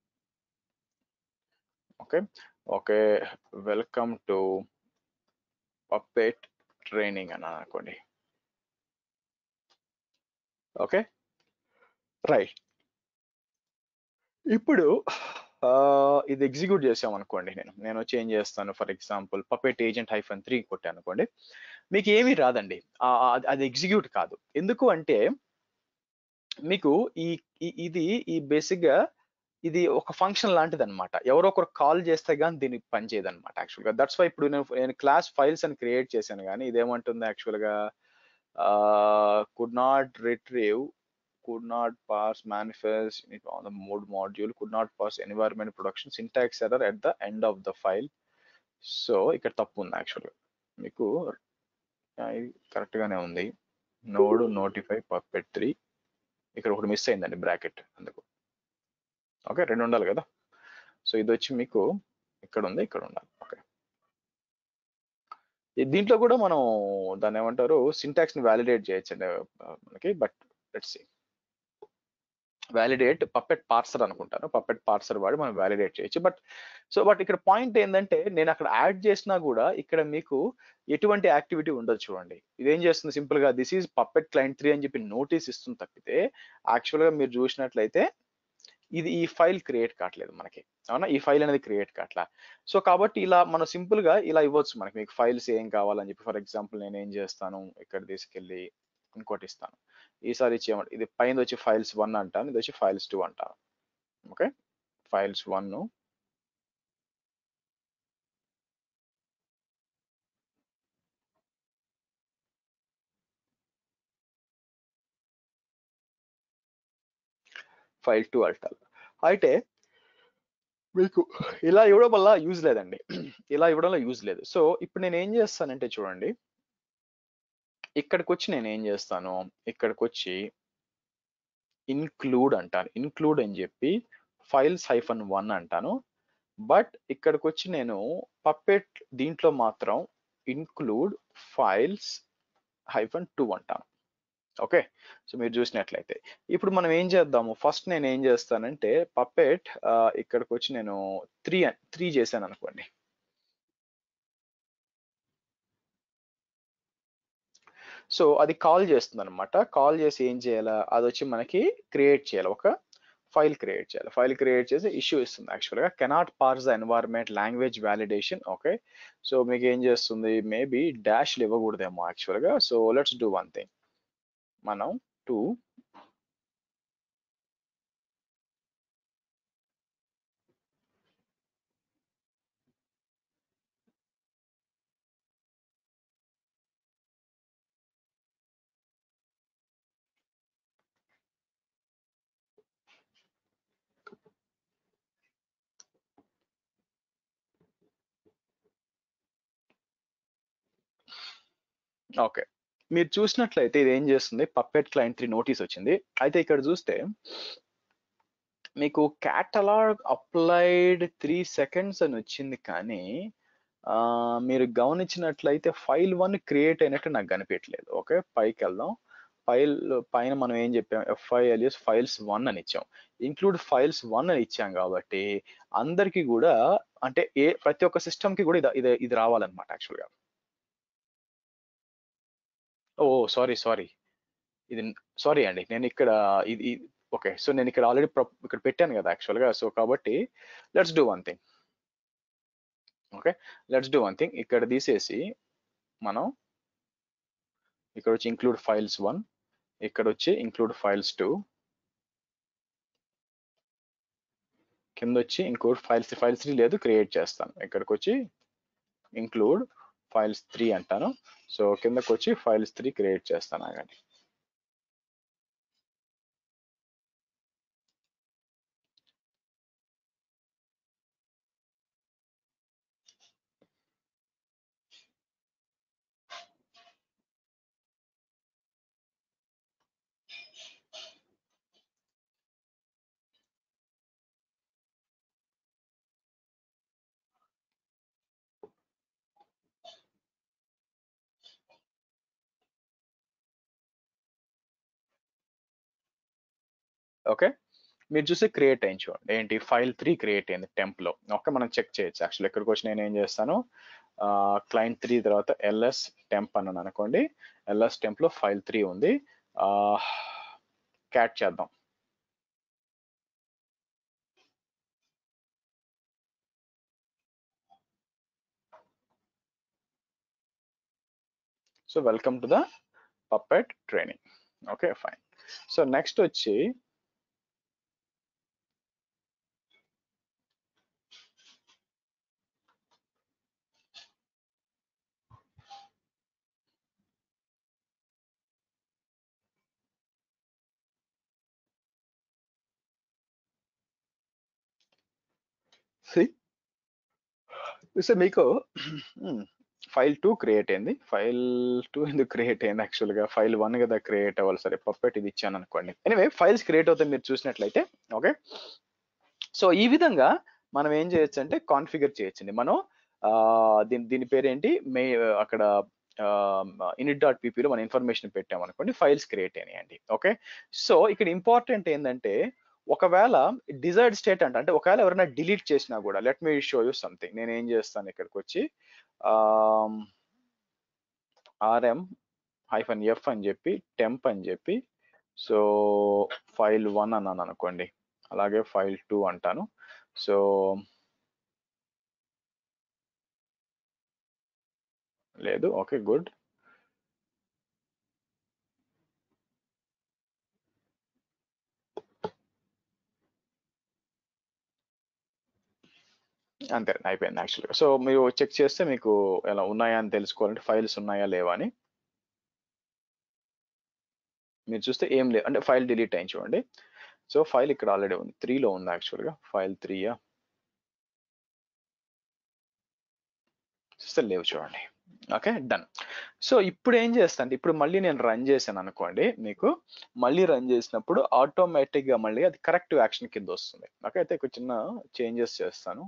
okay okay welcome to puppet training అని అనుకోండి ఓకే రైట్ ఇప్పుడు ఆ, ఇది ఎగ్జిక్యూట్ చేసాం అనుకోండి నేను నేను వచ్చి ఏం చేస్తాను for example puppet agent hyphen three కొట్టాను అనుకోండి మీకు ఏమీ రాదండి ఆ, అది- అది ఎగ్జిక్యూట్ కాదు ఎందుకు అంటే మీకు ఈ ఈ- ఇది ఈ బేసిక్ గా ఇది ఒక ఫంక్షన్ లాంటిది అనమాట ఎవరో ఒకరు కాల్ చేస్తే కానీ దీనికి పనిచేయదు అనమాట యాక్చువల్ గా దట్స్ వై ఇప్పుడు నేను నేను క్లాస్ ఫైల్స్ అని క్రియేట్ చేశాను కానీ ఇదేమంటుంది యాక్చువల్ గా could not retrieve could not pass manifest it on the mode module could not pass environment production syntax error at the end of the file so ఇక్కడ తప్పు ఉంది యాక్చువల్గా మీకు ఆ, ఇది కరెక్ట్ గానే ఉంది నోడ్ నోటిఫై పప్పెట్ త్రీ ఇక్కడ ఒకటి మిస్ అయిందండి బ్రాకెట్ అందుకు ఓకే రెండు ఉండాలి కదా సో ఇది వచ్చి మీకు ఇక్కడ ఉంది ఇక్కడ ఉండాలి ఓకే దీంట్లో కూడా మనం దాన్ని ఏమంటారు సింటాక్స్ ని వ్యాలిడేట్ చేయొచ్చండి ఆ, మనకి but let's see validate puppet parser అనుకుంటాను పప్పెట్ పార్సర్ వాడి మనం వ్యాలిడేట్ చేయొచ్చు బట్ సో బట్ ఇక్కడ పాయింట్ ఏంటంటే నేను అక్కడ యాడ్ చేసినా కూడా ఇక్కడ మీకు ఎటువంటి యాక్టివిటీ ఉండదు చూడండి ఇదేం చేస్తుంది సింపుల్ గా this is puppet client three అని చెప్పి నోటీస్ ఇస్తుంది తప్పితే యాక్చువల్ గా మీరు చూసినట్లయితే ఇది ఈ ఫైల్ క్రియేట్ కావట్లేదు మనకి అవునా ఈ ఫైల్ అనేది క్రియేట్ కావట్లా సో కాబట్టి ఇలా మనం సింపుల్ గా ఇలా ఇవ్వచ్చు మనకి మీకు ఫైల్స్ ఏం కావాలని చెప్పి ఫర్ ఎగ్జాంపుల్ నేను ఏం చేస్తాను ఇక్కడ తీసుకెళ్ళి ఇంకోటి ఇస్తాను ఈసారి ఇచ్చేయమంటే ఇది పైన వచ్చి ఫైల్స్ వన్ అంటాను ఇది వచ్చి ఫైల్స్ టూ అంటాను okay files one file two అంటారు అయితే మీకు ఇలా ఇవ్వడం వల్ల యూజ్ లేదండి ఇలా ఇవ్వడంలో యూజ్ లేదు సో ఇప్పుడు నేను ఏం చేస్తానంటే చూడండి ఇక్కడికి వచ్చి నేను ఏం చేస్తాను ఇక్కడికి వచ్చి ఇన్క్లూడ్ అంటాను ఇన్క్లూడ్ అని చెప్పి ఫైల్స్ హైఫన్ వన్ అంటాను బట్ ఇక్కడికి వచ్చి నేను పప్పెట్ దీంట్లో మాత్రం ఇన్క్లూడ్ ఫైల్స్ హైఫన్ టూ అంటాను ఓకే సో మీరు చూసినట్లయితే ఇప్పుడు మనం ఏం చేద్దాము ఫస్ట్ నేను ఏం చేస్తానంటే పప్పెట్ ఇక్కడికి వచ్చి నేను త్రీ త్రీ చేశాను అనుకోండి సో అది కాల్ చేస్తుంది అనమాట కాల్ చేసి ఏం చేయాలా అది వచ్చి మనకి క్రియేట్ చేయాలి ఒక ఫైల్ క్రియేట్ చేయాలి ఫైల్ క్రియేట్ చేసి ఇష్యూ ఇస్తుంది యాక్చువల్గా cannot parse the environment language validation okay so మీకు ఏం చేస్తుంది మేబీ డాష్లు ఇవ్వకూడదేమో యాక్చువల్గా so let's do one thing మనం టూ ఓకే మీరు చూసినట్లయితే ఇది ఏం చేస్తుంది పప్పెట్ క్లయింట్ త్రీ నోటీస్ వచ్చింది అయితే ఇక్కడ చూస్తే మీకు క్యాటలాగ్ అప్లైడ్ త్రీ సెకండ్స్ అని వచ్చింది కానీ ఆ, మీరు గమనించినట్లయితే ఫైల్ వన్ క్రియేట్ అయినట్టు నాకు కనిపించట్లేదు ఓకే పైకి వెళ్దాం ఫైల్ పైన మనం ఏం చెప్పాం ఎఫ్ఐ అలియస్ ఫైల్స్ వన్ అని ఇచ్చాం ఇంక్లూడ్ ఫైల్స్ వన్ అని ఇచ్చాం కాబట్టి అందరికీ కూడా అంటే ఏ ప్రతి ఒక్క సిస్టమ్ కి కూడా ఇది ఇది ఇది రావాలన్నమాట యాక్చువల్గా ఓ సారీ సారీ ఇది సారీ అండి నేను ఇక్కడ ఇది ఓకే సో నేను ఇక్కడ ఆల్రెడీ ఇక్కడ పెట్టాను కదా యాక్చువల్గా సో కాబట్టి let's do one thing okay let's do one thing ఇక్కడ తీసేసి మనం ఇక్కడ వచ్చి ఇంక్లూడ్ ఫైల్స్ వన్ ఇక్కడ వచ్చి ఇంక్లూడ్ ఫైల్స్ టూ కింద వచ్చి ఇంక్లూడ్ ఫైల్స్ ఫైల్స్ త్రీ లేదు క్రియేట్ చేస్తాను ఇక్కడికి వచ్చి ఇంక్లూడ్ ఫైల్స్ త్రీ అంటాను సో కిందకి వచ్చి ఫైల్స్ త్రీ క్రియేట్ చేస్తాను ఆగండి ఓకే మీరు చూస్తే క్రియేట్ అయింది చూడండి ఏంటి ఫైల్ త్రీ క్రియేట్ అయింది టెంప్ లో ఓకే మనం చెక్ చేయొచ్చు యాక్చువల్ ఇక్కడికి వచ్చి నేను ఏం చేస్తాను క్లయింట్ త్రీ తర్వాత ఎల్ఎస్ టెంప్ అన్నాను అనుకోండి ఎల్ఎస్ టెంప్ లో ఫైల్ త్రీ ఉంది క్యాట్ చేద్దాం so welcome to the puppet training okay fine so next వచ్చి సో మీకు ఫైల్ టూ క్రియేట్ అయింది ఫైల్ టూ ఎందుకు క్రియేట్ అయింది యాక్చువల్ గా ఫైల్ వన్ కదా క్రియేట్ అవ్వాలి సరే పప్పెట్ ఇది ఇచ్చాను అనుకోండి ఎనివే ఫైల్స్ క్రియేట్ అవుతాయి మీరు చూసినట్లయితే ఓకే సో ఈ విధంగా మనం ఏం చేయొచ్చు అంటే కాన్ఫిగర్ చేయొచ్చండి మనం దీని దీని పేరు ఏంటి మే అక్కడ ఇనిట్ డాట్ పీపీలో మన ఇన్ఫర్మేషన్ పెట్టాం అనుకోండి ఫైల్స్ క్రియేట్ అయినాయండి ఓకే సో ఇక్కడ ఇంపార్టెంట్ ఏంటంటే ఒకవేళ డిజైర్డ్ స్టేట్ అంటే అంటే ఒకవేళ ఎవరైనా డిలీట్ చేసినా కూడా let me show you something నేను ఏం చేస్తాను ఇక్కడికి వచ్చి ఆర్ఎం హైఫన్ ఎఫ్ అని చెప్పి టెంప్ అని చెప్పి సో ఫైల్ వన్ అన్నాను అనుకోండి అలాగే ఫైల్ టూ అంటాను సో లేదు ఓకే గుడ్ అంతే అయిపోయింది యాక్చువల్గా సో మీరు చెక్ చేస్తే మీకు ఎలా ఉన్నాయా అని తెలుసుకోవాలంటే ఫైల్స్ ఉన్నాయా లేవా అని మీరు చూస్తే ఏం లేదు అంటే ఫైల్ డిలీట్ అయింది చూడండి సో ఫైల్ ఇక్కడ ఆల్రెడీ ఉంది త్రీలో ఉంది యాక్చువల్గా ఫైల్ త్రీయా చూస్తే లేవు చూడండి ఓకే డన్ సో ఇప్పుడు ఏం చేస్తాను ఇప్పుడు మళ్ళీ నేను రన్ చేశాను అనుకోండి మీకు మళ్ళీ రన్ చేసినప్పుడు ఆటోమేటిక్ గా మళ్ళీ అది కరెక్టివ్ యాక్షన్ కింద వస్తుంది ఓకే అయితే ఒక చిన్న చేంజెస్ చేస్తాను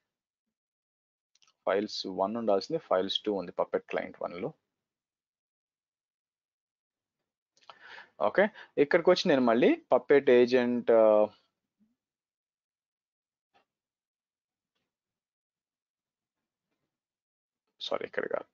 ఫైల్స్ వన్ ఉండాల్సింది ఫైల్స్ టూ ఉంది పప్పెట్ క్లయింట్ వన్ లో ఓకే ఇక్కడికి వచ్చి నేను మళ్ళీ పప్పెట్ ఏజెంట్ సారీ ఇక్కడ కాదు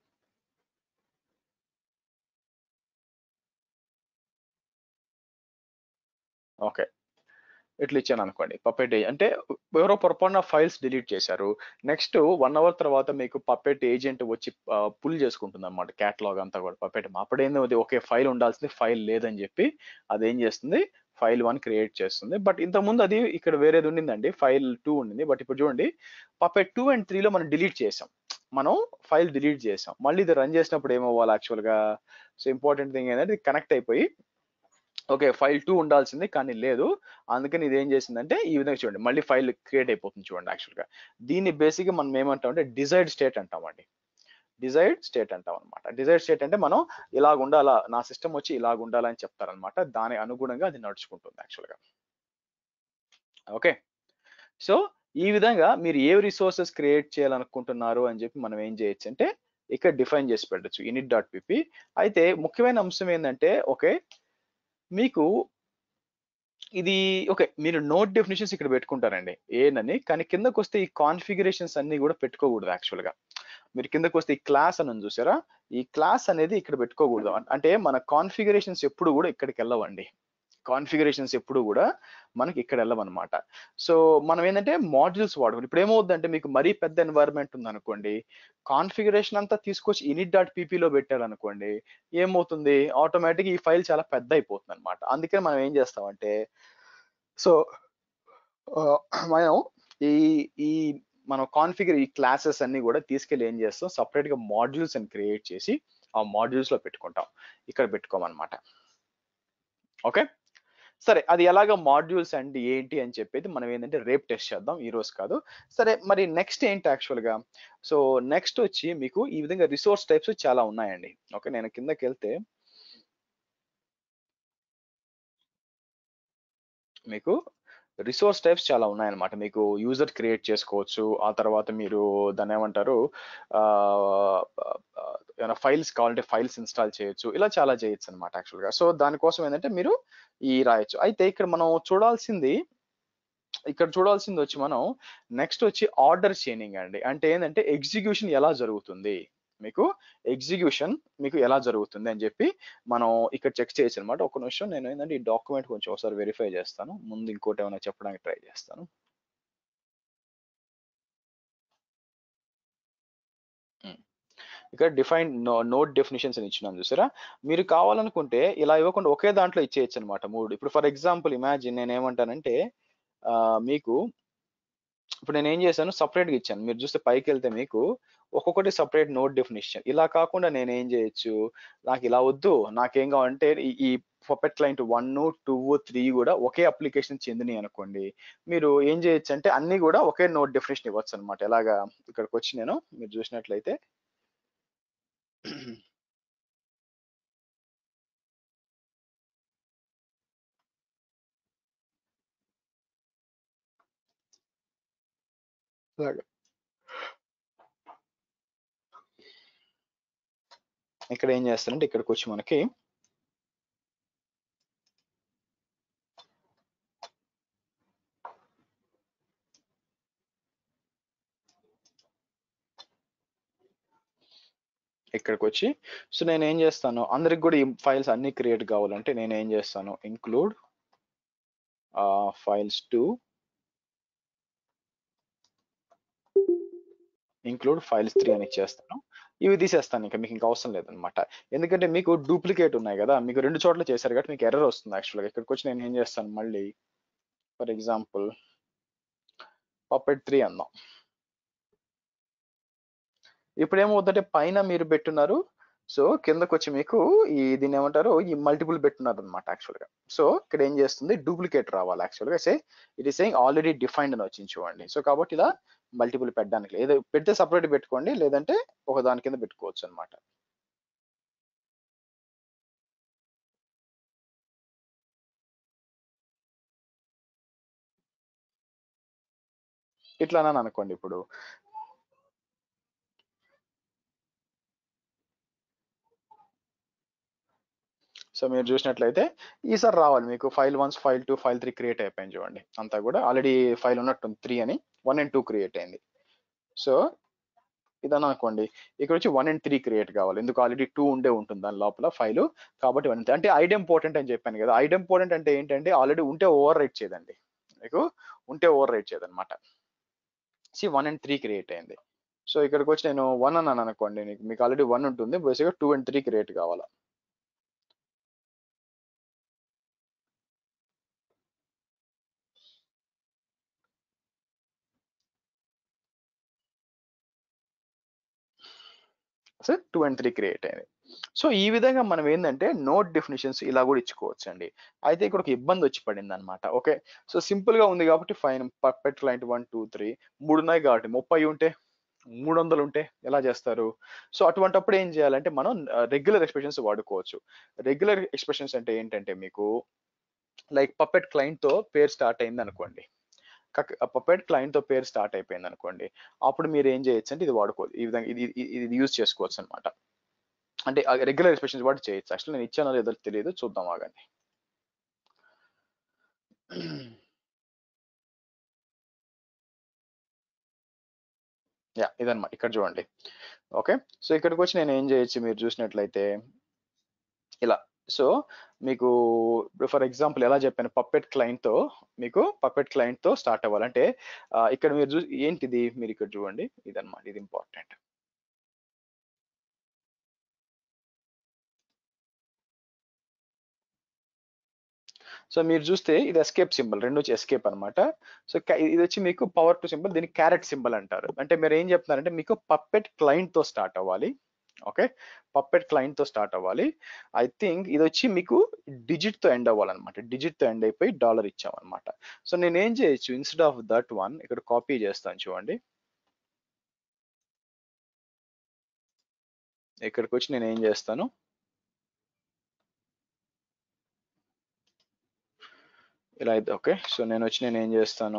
ఓకే ఇట్లా ఇచ్చాను అనుకోండి పప్పెట్ అంటే ఎవరో పొరపాటున ఫైల్స్ డిలీట్ చేశారు నెక్స్ట్ వన్ అవర్ తర్వాత మీకు పప్పెట్ ఏజెంట్ వచ్చి పుల్ చేసుకుంటుంది అనమాట క్యాటలాగ్ అంతా కూడా పప్పెట్ అప్పుడేంది ఒకే ఫైల్ ఉండాల్సింది ఫైల్ లేదని చెప్పి అది ఏం చేస్తుంది ఫైల్ వన్ క్రియేట్ చేస్తుంది బట్ ఇంతకుముందు అది ఇక్కడ వేరేది ఉండిందండి ఫైల్ టూ ఉండింది బట్ ఇప్పుడు చూడండి పప్పెట్ టూ అండ్ త్రీలో మనం డిలీట్ చేసాం మనం ఫైల్ డిలీట్ చేసాం మళ్ళీ ఇది రన్ చేసినప్పుడు ఏమవ్వాలి యాక్చువల్గా సో ఇంపార్టెంట్ థింగ్ ఏంటంటే కనెక్ట్ అయిపోయి ఓకే ఫైల్ టూ ఉండాల్సింది కానీ లేదు అందుకని ఇది ఏం చేసిందంటే ఈ విధంగా చూడండి మళ్ళీ ఫైల్ క్రియేట్ అయిపోతుంది చూడండి యాక్చువల్గా దీన్ని బేసిక్గా మనం ఏమంటాం అంటే డిజైర్డ్ స్టేట్ అంటామండి డిజైర్డ్ స్టేట్ అంటాం అనమాట డిజైర్డ్ స్టేట్ అంటే మనం ఇలాగ ఉండాలా నా సిస్టమ్ వచ్చి ఇలాగ ఉండాలని చెప్తారనమాట దాని అనుగుణంగా అది నడుచుకుంటుంది యాక్చువల్గా ఓకే సో ఈ విధంగా మీరు ఏ రిసోర్సెస్ క్రియేట్ చేయాలనుకుంటున్నారు అని చెప్పి మనం ఏం చేయొచ్చు అంటే ఇక్కడ డిఫైన్ చేసి పెట్టచ్చు ఇనిట్ డాట్ పిపి అయితే ముఖ్యమైన అంశం ఏంటంటే ఓకే మీకు ఇది ఓకే మీరు నోట్ డెఫినేషన్స్ ఇక్కడ పెట్టుకుంటారండి ఏనని కానీ కిందకు వస్తే ఈ కాన్ఫిగరేషన్స్ అన్ని కూడా పెట్టుకోకూడదు యాక్చువల్ గా మీరు కిందకు వస్తే ఈ క్లాస్ అని చూసారా ఈ క్లాస్ అనేది ఇక్కడ పెట్టుకోకూడదు అంటే మన కాన్ఫిగరేషన్స్ ఎప్పుడు కూడా ఇక్కడికి వెళ్ళవండి కాన్ఫిగరేషన్స్ ఎప్పుడు కూడా మనకి ఇక్కడ వెళ్ళవన్నమాట సో మనం ఏంటంటే మాడ్యూల్స్ వాడుకోండి ఇప్పుడు ఏమవుతుందంటే మీకు మరీ పెద్ద ఎన్వైరన్మెంట్ ఉందనుకోండి కాన్ఫిగరేషన్ అంతా తీసుకొచ్చి ఇనిట్ డాట్ పీపీలో పెట్టారనుకోండి ఏమవుతుంది ఆటోమేటిక్ ఈ ఫైల్ చాలా పెద్ద అయిపోతుంది అనమాట అందుకని మనం ఏం చేస్తామంటే సో మనం ఈ ఈ మనం కాన్ఫిగర్ ఈ క్లాసెస్ అన్ని కూడా తీసుకెళ్ళి ఏం చేస్తాం సపరేట్ గా మాడ్యూల్స్ అని క్రియేట్ చేసి ఆ మాడ్యూల్స్ లో పెట్టుకుంటాం ఇక్కడ పెట్టుకోమన్నమాట ఓకే సరే అది ఎలాగ మాడ్యూల్స్ అండి ఏంటి అని చెప్పేది మనం ఏంటంటే రేపు టెస్ట్ చేద్దాం ఈ రోజు కాదు సరే మరి నెక్స్ట్ ఏంటి యాక్చువల్ గా సో నెక్స్ట్ వచ్చి మీకు ఈ విధంగా రిసోర్స్ టైప్స్ చాలా ఉన్నాయండి ఓకే నేను కిందకి వెళ్తే మీకు రిసోర్స్ టైప్స్ చాలా ఉన్నాయన్నమాట మీకు యూజర్ క్రియేట్ చేసుకోవచ్చు ఆ తర్వాత మీరు దాన్ని ఏమంటారు ఏమైనా ఫైల్స్ కావాలంటే ఫైల్స్ ఇన్స్టాల్ చేయొచ్చు ఇలా చాలా చేయొచ్చు అనమాట యాక్చువల్గా సో దానికోసం ఏంటంటే మీరు ఈ రాయొచ్చు అయితే ఇక్కడ మనం చూడాల్సింది ఇక్కడ చూడాల్సింది వచ్చి మనం నెక్స్ట్ వచ్చి ఆర్డర్ చైనింగ్ అండి అంటే ఏంటంటే ఎగ్జిక్యూషన్ ఎలా జరుగుతుంది మీకు ఎగ్జిక్యూషన్ మీకు ఎలా జరుగుతుంది అని చెప్పి మనం ఇక్కడ చెక్ చేయొచ్చు అనమాట ఒక నిమిషం నేను ఏంటంటే ఈ డాక్యుమెంట్ కొంచెం ఒకసారి వెరిఫై చేస్తాను ముందు ఇంకోటి ఏమైనా చెప్పడానికి ట్రై చేస్తాను ఇక్కడ డిఫైన్ నోట్ డెఫినేషన్స్ అని ఇచ్చినాం చూసారా మీరు కావాలనుకుంటే ఇలా ఇవ్వకుండా ఒకే దాంట్లో ఇచ్చేయచ్చు అనమాట మూడు ఇప్పుడు ఫర్ ఎగ్జాంపుల్ ఇమాజిన్ నేను ఏమంటానంటే మీకు ఇప్పుడు నేను ఏం చేశాను సపరేట్ గా ఇచ్చాను మీరు చూస్తే పైకి వెళ్తే మీకు ఒక్కొక్కటి సపరేట్ నోట్ డెఫినేషన్ ఇలా కాకుండా నేను ఏం చేయొచ్చు నాకు ఇలా వద్దు నాకేం కావాలంటే ఈ puppet client one two three కూడా ఒకే అప్లికేషన్ చెందినవి అనుకోండి మీరు ఏం చేయొచ్చు అంటే అన్ని కూడా ఒకే నోట్ డెఫినేషన్ ఇవ్వచ్చు అనమాట ఎలాగా ఇక్కడికి వచ్చి నేను మీరు చూసినట్లయితే అలాగా ఇక్కడ ఏం చేస్తారంటే ఇక్కడికి వచ్చి మనకి ఇక్కడికి వచ్చి సో నేను ఏం చేస్తాను అందరికి కూడా ఈ ఫైల్స్ అన్ని క్రియేట్ కావాలంటే నేను ఏం చేస్తాను include files two include files three అని ఇచ్చేస్తాను ఇవి తీసేస్తాను ఇంకా మీకు ఇంకా అవసరం లేదనమాట ఎందుకంటే మీకు డూప్లికేట్ ఉన్నాయి కదా మీకు రెండు చోట్ల చేశారు కాబట్టి మీకు ఎర్రర్ వస్తుంది యాక్చువల్గా ఇక్కడికి వచ్చి నేను ఏం చేస్తాను మళ్ళీ ఫర్ ఎగ్జాంపుల్ పప్పెట్ త్రీ అందాం ఇప్పుడు ఏమవుతుందంటే పైన మీరు పెట్టున్నారు సో కిందకు వచ్చి మీకు ఈ దీన్ని ఏమంటారు ఈ మల్టిపుల్ పెట్టున్నారు అనమాట యాక్చువల్గా సో ఇక్కడ ఏం చేస్తుంది డూప్లికేట్ రావాలి యాక్చువల్గా say it is saying already defined అని వచ్చింది చూడండి సో కాబట్టి ఇలా మల్టిపుల్ పెట్టడానికి ఏదో పెడితే సపరేట్ పెట్టుకోండి లేదంటే ఒక దాని కింద పెట్టుకోవచ్చు అనమాట ఇట్లానని అనుకోండి ఇప్పుడు సో మీరు చూసినట్లయితే ఈసారి రావాలి మీకు file ones file two file three create అయిపోయింది చూడండి అంతా కూడా ఆల్రెడీ ఫైల్ ఉన్నట్టు త్రీ అని వన్ అండ్ టూ క్రియేట్ అయింది సో ఇదని అనుకోండి ఇక్కడ వచ్చి వన్ అండ్ త్రీ క్రియేట్ కావాలి ఎందుకు ఆల్రెడీ టూ ఉండే ఉంటుంది దాని లోపల ఫైల్ కాబట్టి వన్ అంటే ఐడెం ఇంపార్టెంట్ అని చెప్పాను కదా ఐడెం ఇంపార్టెంట్ అంటే ఏంటంటే ఆల్రెడీ ఉంటే ఓవర్ రైట్ చేయదండి మీకు ఉంటే ఓవర్ రైట్ చేయదన్నమాట see one and three create అయింది సో ఇక్కడికి వచ్చి నేను వన్ అన్నాను అనుకోండి మీకు ఆల్రెడీ వన్ ఉంటుంది బేసిక్గా టూ అండ్ త్రీ క్రియేట్ కావాలా so two and three create అయింది సో ఈ విధంగా మనం ఏంటంటే నోట్ డెఫినేషన్స్ ఇలా కూడా ఇచ్చుకోవచ్చు అండి అయితే ఇక్కడ ఒక ఇబ్బంది వచ్చి పడింది అనమాట ఓకే సో సింపుల్ గా ఉంది కాబట్టి fine perfect client one two three మూడు ఉన్నాయి కాబట్టి ముప్పై ఉంటే మూడు వందలు ఉంటే ఎలా చేస్తారు సో అటువంటప్పుడు ఏం చేయాలంటే మనం రెగ్యులర్ ఎక్స్ప్రెషన్స్ వాడుకోవచ్చు రెగ్యులర్ ఎక్స్ప్రెషన్స్ అంటే ఏంటంటే మీకు లైక్ పప్పెట్ క్లయింట్ తో పేరు స్టార్ట్ అయింది అనుకోండి పప్పెట్ క్లయింట్ తో పేరు స్టార్ట్ అయిపోయింది అనుకోండి అప్పుడు మీరు ఏం చేయొచ్చు అంటే ఇది వాడుకోవచ్చు ఈ విధంగా ఇది ఇది యూజ్ చేసుకోవచ్చు అనమాట అంటే రెగ్యులర్ ఎక్స్ప్రెషన్స్ వాటి చేయొచ్చు యాక్చువల్ నేను ఇచ్చానో లేదో తెలియదు చూద్దాం ఆగండి యా ఇదన్నమాట ఇక్కడ చూడండి ఓకే సో ఇక్కడికి వచ్చి నేను ఏం చేయొచ్చు మీరు చూసినట్లయితే ఇలా సో మీకు ఇప్పుడు ఫర్ ఎగ్జాంపుల్ ఎలా చెప్పాను పప్పెట్ క్లయింట్ తో మీకు పప్పెట్ క్లయింట్ తో స్టార్ట్ అవ్వాలంటే ఇక్కడ మీరు చూ ఏంటిది మీరు ఇక్కడ చూడండి ఇదన్నమాట ఇది ఇంపార్టెంట్ సో మీరు చూస్తే ఇది ఎస్కేప్ సింబల్ రెండు వచ్చి ఎస్కేప్ అనమాట సో ఇది వచ్చి మీకు పవర్ టు సింబల్ దీన్ని క్యారెట్ సింబల్ అంటారు అంటే మీరు ఏం చెప్తున్నారంటే మీకు పప్పెట్ క్లయింట్ తో స్టార్ట్ అవ్వాలి ఓకే పప్పెట్ క్లయింట్ తో స్టార్ట్ అవ్వాలి ఐ థింక్ ఇది వచ్చి మీకు డిజిట్ తో ఎండ్ అవ్వాలన్నమాట డిజిట్ తో ఎండ్ అయిపోయి డాలర్ ఇచ్చామన్నమాట సో నేను ఏం చేయొచ్చు ఇన్స్టెడ్ ఆఫ్ దట్ వన్ ఇక్కడ కాపీ చేస్తాను చూడండి ఇక్కడికి వచ్చి నేను ఏం చేస్తాను ఇలా అయితే ఓకే సో నేను వచ్చి నేను ఏం చేస్తాను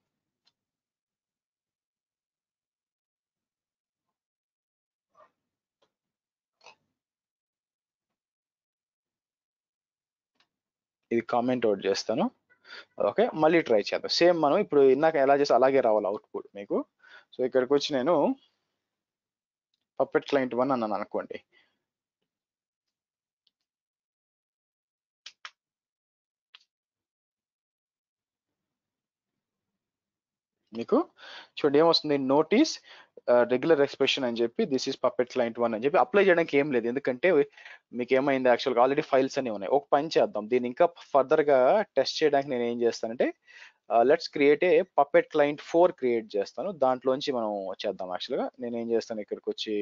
ఇది కామెంట్ అవుట్ చేస్తాను ఓకే మళ్ళీ ట్రై చేద్దాం సేమ్ మనం ఇప్పుడు ఇందాక ఎలా చేస్తే అలాగే రావాలి అవుట్పుట్ మీకు సో ఇక్కడికి వచ్చి నేను పప్పెట్ క్లయింట్ వన్ అన్నాను అనుకోండి మీకు చూడండి ఏమొస్తుంది నోటీస్ రెగ్యులర్ ఎక్స్ప్రెషన్ అని చెప్పి this is puppet client one అని చెప్పి అప్లై చేయడానికి ఏం లేదు ఎందుకంటే మీకు ఏమైంది యాక్చువల్గా ఆల్రెడీ ఫైల్స్ అన్ని ఉన్నాయి ఒక పని చేద్దాం దీన్ని ఇంకా ఫర్దర్ గా టెస్ట్ చేయడానికి నేను ఏం చేస్తానంటే let's create a puppet client four create చేస్తాను దాంట్లోంచి మనం చేద్దాం యాక్చువల్గా నేను ఏం చేస్తాను ఇక్కడికి వచ్చి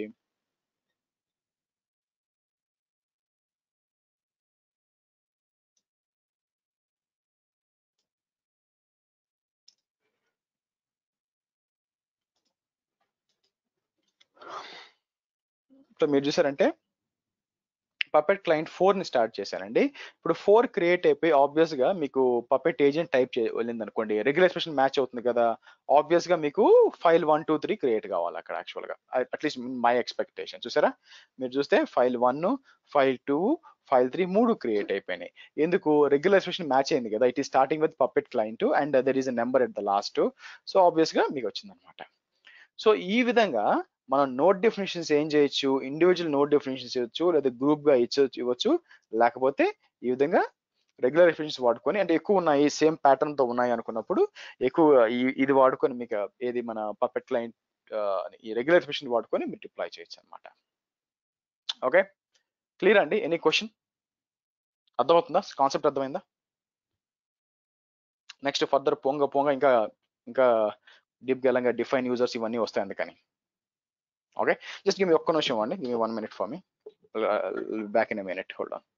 సో మీరు చూసారంటే పపెట్ క్లయింట్ ఫోర్ ని స్టార్ట్ చేశానండి ఇప్పుడు ఫోర్ క్రియేట్ అయిపోయి ఆబ్వియస్ గా మీకు పపెట్ ఏజెంట్ టైప్ చే వెళ్ళింది అనుకోండి రెగ్యులర్ ఎక్స్ప్రెషన్ మ్యాచ్ అవుతుంది కదా ఆబ్వియస్ గా మీకు file one two three create కావాలి అక్కడ యాక్చువల్ గా అట్లీస్ట్ మై ఎక్స్పెక్టేషన్ చూసారా మీరు చూస్తే file one file two file three మూడు క్రియేట్ అయిపోయినాయి ఎందుకు రెగ్యులర్ ఎక్స్ప్రెషన్ మ్యాచ్ అయింది కదా it is starting with puppet client and there is a number at the last so obvious గా మీకు వచ్చింది అనమాట సో ఈ విధంగా మనం నోట్ డెఫినేషన్స్ ఏం చేయొచ్చు ఇండివిజువల్ నోట్ డెఫినేషన్స్ ఇవ్వచ్చు లేదా గ్రూప్ గా ఇచ్చొచ్చు ఇవ్వచ్చు లేకపోతే ఈ విధంగా రెగ్యులర్ డెఫినేషన్స్ వాడుకొని అంటే ఎక్కువ ఉన్నాయి సేమ్ ప్యాటర్న్ తో ఉన్నాయి అనుకున్నప్పుడు ఎక్కువ ఈ- ఇది వాడుకొని మీకు ఏది మన పపెట్ క్లయింట్ ఈ రెగ్యులర్ డెఫినేషన్ వాడుకొని మీరు డిప్లాయ్ చేయొచ్చు అనమాట ఓకే క్లియర్ అండి ఎనీ క్వశ్చన్ అర్థమవుతుందా కాన్సెప్ట్ అర్థమైందా నెక్స్ట్ ఫర్దర్ పోంగ పోంగ ఇంకా ఇంకా డీప్ గా డిఫైన్ యూజర్స్ ఇవన్నీ వస్తాయి అందుకని ఓకే జస్ట్ గివ్ మీ ఒక్క నిమిషం అండి give me one minute for me back in minute hold on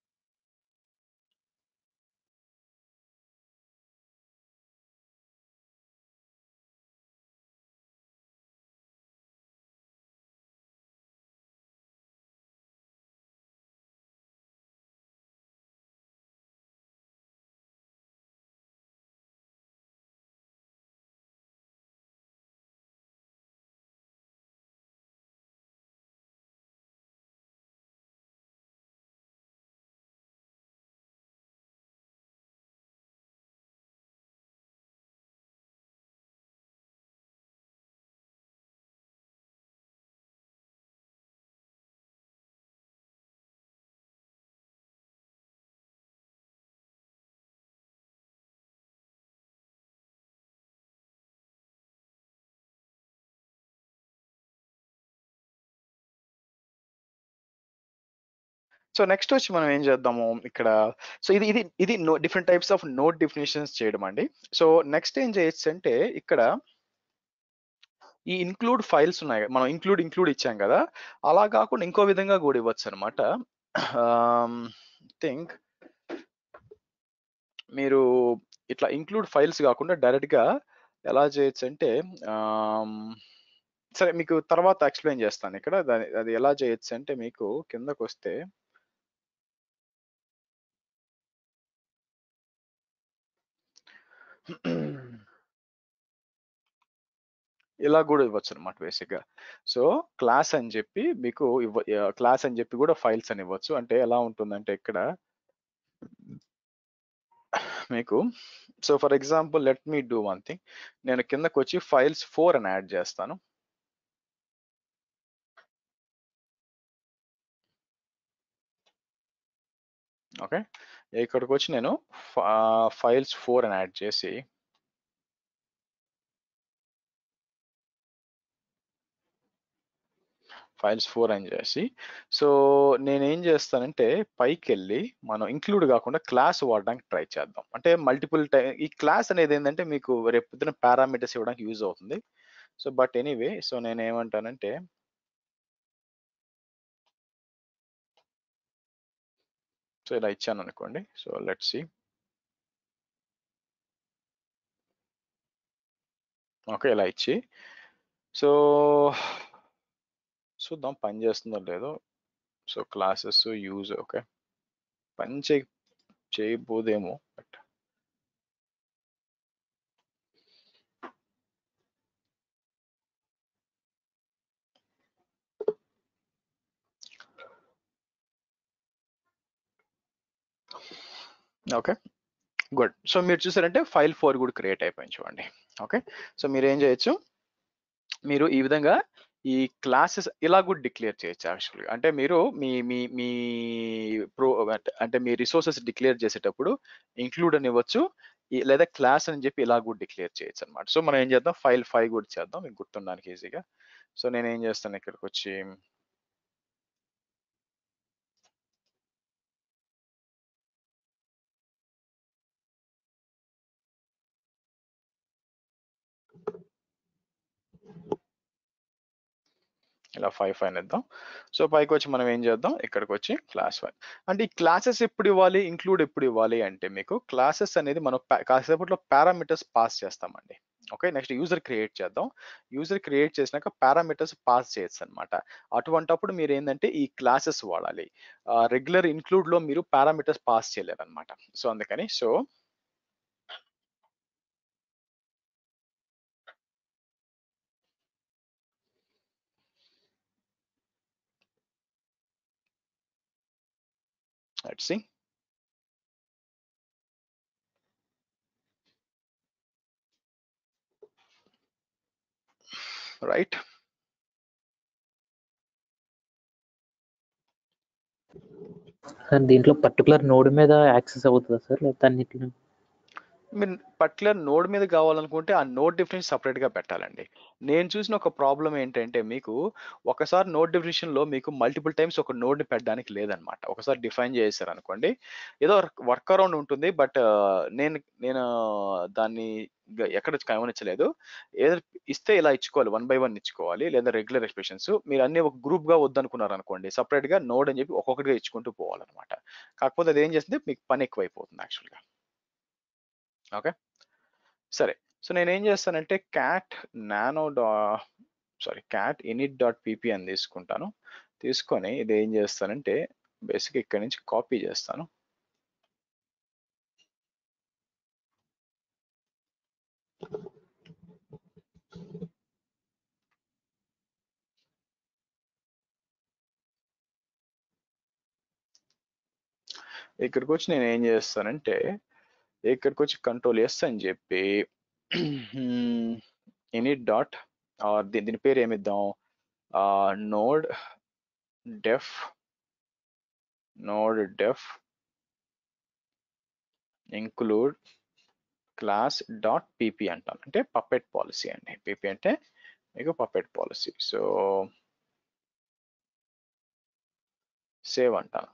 so next వచ్చి మనం ఏం చేద్దాము ఇక్కడ సో ఇది ఇది ఇది different types of note definitions చేయడం అండి సో నెక్స్ట్ ఏం చేయొచ్చు అంటే ఇక్కడ ఈ ఇంక్లూడ్ ఫైల్స్ ఉన్నాయి మనం ఇంక్లూడ్ ఇంక్లూడ్ ఇచ్చాం కదా అలా కాకుండా ఇంకో విధంగా కూడా ఇవ్వచ్చు అనమాట థింక్ మీరు ఇట్లా ఇంక్లూడ్ ఫైల్స్ కాకుండా డైరెక్ట్ గా ఎలా చేయొచ్చు అంటే ఆమ్, సరే మీకు తర్వాత ఎక్స్ప్లెయిన్ చేస్తాను ఇక్కడ దాని అది ఎలా చేయొచ్చు అంటే మీకు కిందకు వస్తే ఇలా కూడా ఇవ్వచ్చు అనమాట బేసిక్ గా సో క్లాస్ అని చెప్పి మీకు ఇవ్వ క్లాస్ అని చెప్పి కూడా ఫైల్స్ అని ఇవ్వచ్చు అంటే ఎలా ఉంటుందంటే ఇక్కడ మీకు so for example let me do one thing నేను కిందకు వచ్చి ఫైల్స్ ఫోర్ అని యాడ్ చేస్తాను ఓకే ఇక్కడికి వచ్చి నేను ఫైల్స్ ఫోర్ అని యాడ్ చేసి ఫైల్స్ ఫోర్ అని చేసి సో నేనేం చేస్తానంటే పైకి వెళ్ళి మనం ఇంక్లూడ్ కాకుండా క్లాస్ వాడడానికి ట్రై చేద్దాం అంటే మల్టిపుల్ టై ఈ క్లాస్ అనేది ఏంటంటే మీకు రేపు పొద్దున పారామీటర్స్ ఇవ్వడానికి యూజ్ అవుతుంది సో బట్ ఎనీవే సో నేను ఏమంటానంటే సో ఇలా ఇచ్చాను అనుకోండి సో లెట్ సి ఓకే ఇలా ఇచ్చి సో చూద్దాం పని చేస్తుందో లేదో సో క్లాసెస్ యూజ్ ఓకే పని చేయ చేయబోదేమో బట్ ఓకే గుడ్ సో మీరు చూసారంటే ఫైల్ ఫోర్ కూడా క్రియేట్ అయిపోయింది చూడండి ఓకే సో మీరు ఏం చేయొచ్చు మీరు ఈ విధంగా ఈ క్లాసెస్ ఇలా కూడా డిక్లేర్ చేయొచ్చు యాక్చువల్గా అంటే మీరు మీ మీ మీ ప్రో అంటే మీ రిసోర్సెస్ డిక్లేర్ చేసేటప్పుడు ఇంక్లూడ్ అని ఇవ్వచ్చు ఈ- లేదా క్లాస్ అని చెప్పి ఇలా కూడా డిక్లేర్ చేయొచ్చు అనమాట సో మనం ఏం చేద్దాం ఫైల్ ఫైవ్ కూడా చేద్దాం మీకు గుర్తుండడానికి ఈజీగా సో నేను ఏం చేస్తాను ఇక్కడికి వచ్చి ఇలా ఫైవ్ ఫైవ్ ఇద్దాం సో పైకి వచ్చి మనం ఏం చేద్దాం ఇక్కడికి వచ్చి క్లాస్ వన్ అంటే ఈ క్లాసెస్ ఎప్పుడు ఇవ్వాలి ఇంక్లూడ్ ఎప్పుడు ఇవ్వాలి అంటే మీకు క్లాసెస్ అనేది మనం pa- కాసేపట్లో పారామీటర్స్ పాస్ చేస్తామండి ఓకే నెక్స్ట్ యూజర్ క్రియేట్ చేద్దాం యూజర్ క్రియేట్ చేసినాక పారామీటర్స్ పాస్ చేయొచ్చు అనమాట అటువంటప్పుడు మీరు ఏంటంటే ఈ క్లాసెస్ వాడాలి రెగ్యులర్ ఇంక్లూడ్ లో మీరు పారామీటర్స్ పాస్ చేయలేరు అనమాట సో అందుకని so let's see right sir దీంట్లో పర్టికులర్ నోడ్ మీద యాక్సెస్ అవుతుందా సార్ లేకపోతే అన్నిట్లో మీరు పర్టికులర్ నోడ్ మీద కావాలనుకుంటే ఆ నోడ్ డిఫరెన్స్ సపరేట్ గా పెట్టాలండి నేను చూసిన ఒక ప్రాబ్లం ఏంటంటే మీకు ఒకసారి నోడ్ డిఫినేషన్ లో మీకు మల్టిపుల్ టైమ్స్ ఒక నోడ్ ని పెట్టడానికి లేదనమాట ఒకసారి డిఫైన్ చేశారు అనుకోండి ఏదో వర్క్ అరౌండ్ ఉంటుంది బట్ నేను నేను దాన్ని గ- ఎక్కడ గమనించలేదు ఏదో ఇస్తే ఇలా ఇచ్చుకోవాలి వన్ బై వన్ ఇచ్చుకోవాలి లేదా రెగ్యులర్ ఎక్స్ప్రెషన్స్ మీరు అన్ని ఒక గ్రూప్ గా వద్దనుకున్నారు అనుకోండి సపరేట్ గా నోడ్ అని చెప్పి ఒక్కొక్కటిగా ఇచ్చుకుంటూ పోవాలన్నమాట కాకపోతే అది ఏం చేస్తుంది మీకు పని ఎక్కువైపోతుంది యాక్చువల్గా ఓకే సరే సో నేను ఏం చేస్తానంటే క్యాట్ నానో డా sorry cat init dot PP అని తీసుకుంటాను తీసుకొని ఇది ఏం చేస్తానంటే బేసిక్ ఇక్కడ నుంచి కాపీ చేస్తాను ఇక్కడికి వచ్చి నేను ఏం చేస్తానంటే ఇక్కడికి వచ్చి కంట్రోల్ ఎస్ అని చెప్పి ఇనిట్ డాట్ దీని దీని పేరు ఏమిద్దాం node def node def include class dot PP అంటాను అంటే పప్పెట్ పాలసీ అండి పీపీ అంటే మీకు పప్పెట్ పాలసీ సో సేవ్ అంటాను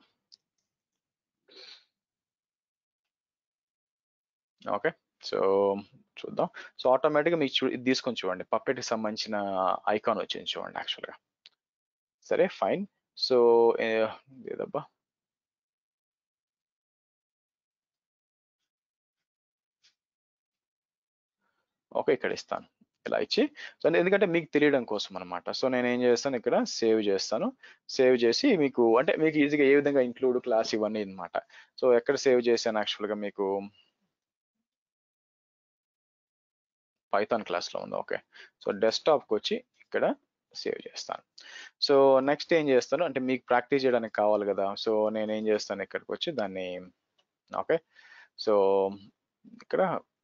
ఓకే సో చూద్దాం సో ఆటోమేటిక్గా మీకు చూ ఇది తీసుకొని చూడండి పప్పెట్కి సంబంధించిన ఐకాన్ వచ్చింది చూడండి యాక్చువల్గా సరే ఫైన్ సో ఏదబ్బా ఓకే ఇక్కడ ఇస్తాను ఇలా ఇచ్చి సో ఎందుకంటే మీకు తెలియడం కోసం అనమాట సో నేను ఏం చేస్తాను ఇక్కడ సేవ్ చేస్తాను సేవ్ చేసి మీకు అంటే మీకు ఈజీగా ఏ విధంగా ఇంక్లూడ్ క్లాస్ ఇవన్నీ అనమాట సో ఎక్కడ సేవ్ చేశాను యాక్చువల్గా మీకు పైథాన్ క్లాస్లో ఉంది ఓకే సో డెస్క్టాప్కి వచ్చి ఇక్కడ సేవ్ చేస్తాను సో నెక్స్ట్ ఏం చేస్తాను అంటే మీకు ప్రాక్టీస్ చేయడానికి కావాలి కదా సో నేను ఏం చేస్తాను ఇక్కడికి వచ్చి దాన్ని ఓకే సో ఇక్కడ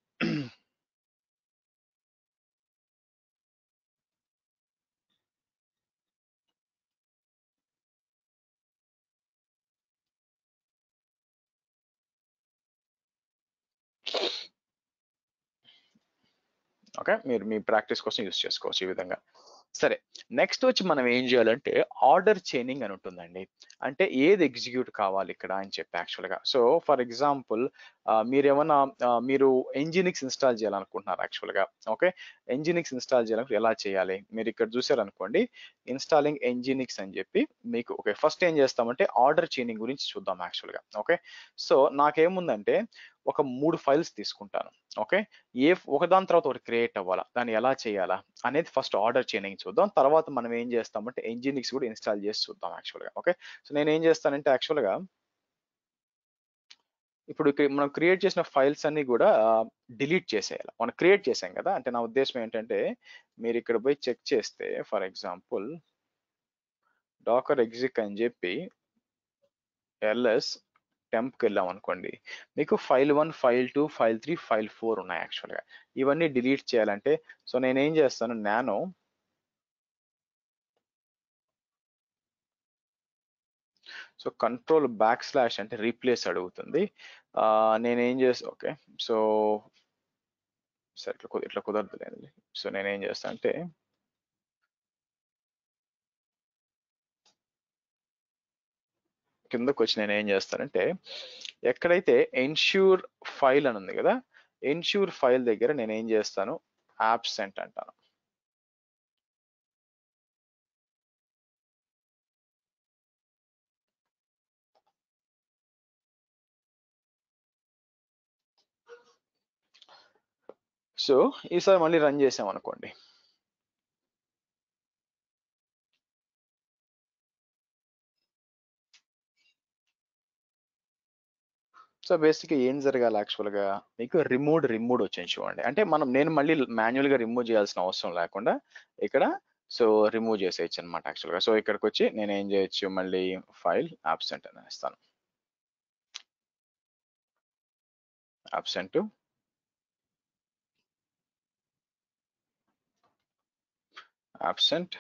ఓకే మీరు మీ ప్రాక్టీస్ కోసం యూస్ చేసుకోవచ్చు ఈ విధంగా సరే నెక్స్ట్ వచ్చి మనం ఏం చేయాలంటే ఆర్డర్ చైనింగ్ అని ఉంటుందండి అంటే ఏది ఎగ్జిక్యూట్ కావాలి ఇక్కడ అని చెప్పి యాక్చువల్గా సో ఫర్ ఎగ్జాంపుల్ మీరు ఏమన్నా ఆ, మీరు ఎంజినిక్స్ ఇన్స్టాల్ చేయాలనుకుంటున్నారు యాక్చువల్గా ఓకే ఎంజినిక్స్ ఇన్స్టాల్ చేయాలంటే ఎలా చేయాలి మీరు ఇక్కడ చూసారనుకోండి ఇన్స్టాలింగ్ ఎంజినిక్స్ అని చెప్పి మీకు ఓకే ఫస్ట్ ఏం చేస్తామంటే ఆర్డర్ చైనింగ్ గురించి చూద్దాం యాక్చువల్గా ఓకే సో నాకేముందంటే ఒక మూడు ఫైల్స్ తీసుకుంటాను ఓకే ఏ ఒకదాని తర్వాత ఒకటి క్రియేట్ అవ్వాలా దాన్ని ఎలా చేయాలా అనేది ఫస్ట్ ఆర్డర్ చైనింగ్ చూద్దాం తర్వాత మనం ఏం చేస్తామంటే ఎంజినిక్స్ కూడా ఇన్స్టాల్ చేసి చూద్దాం యాక్చువల్గా ఓకే సో నేను ఏం చేస్తానంటే యాక్చువల్గా ఇప్పుడు ఇక్కడ మనం క్రియేట్ చేసిన ఫైల్స్ అన్ని కూడా డిలీట్ చేసేయాలి మనం క్రియేట్ చేసాం కదా అంటే నా ఉద్దేశం ఏంటంటే మీరు ఇక్కడ పోయి చెక్ చేస్తే ఫర్ ఎగ్జాంపుల్ డాకర్ ఎగ్జిక్ అని చెప్పి ఎల్ఎస్ టెంప్కి వెళ్ళాం అనుకోండి మీకు file one file two file three file four ఉన్నాయి యాక్చువల్గా ఇవన్నీ డిలీట్ చేయాలంటే సో నేను ఏం చేస్తాను nano so control back slash అంటే రీప్లేస్ అడుగుతుంది ఆ, నేనేం చేస్తా ఓకే సో సరే ఇట్లా కుద- ఇట్లా కుదరదు లేదు సో నేనేం చేస్తా అంటే కిందకు వచ్చి నేను ఏం చేస్తానంటే ఎక్కడైతే ఎన్ష్యూర్ ఫైల్ అని ఉంది కదా ఎన్ష్యూర్ ఫైల్ దగ్గర నేను ఏం చేస్తాను యాబ్సెంట్ అంటాను సో ఈసారి మళ్ళీ రన్ చేసాం అనుకోండి సో బేసిక్గా ఏం జరగాలి యాక్చువల్గా మీకు రిమూవ్ రిమూవ్ వచ్చింది చూడండి అంటే మనం నేను మళ్ళీ మాన్యువల్గా రిమూవ్ చేయాల్సిన అవసరం లేకుండా ఇక్కడ సో రిమూవ్ చేసేయచ్చు అనమాట యాక్చువల్గా సో ఇక్కడికి వచ్చి నేను ఏం చేయొచ్చు మళ్ళీ ఫైల్ ఆబ్సెంట్ అని ఇస్తాను ఆబ్సెంట్ ఆబ్సెంట్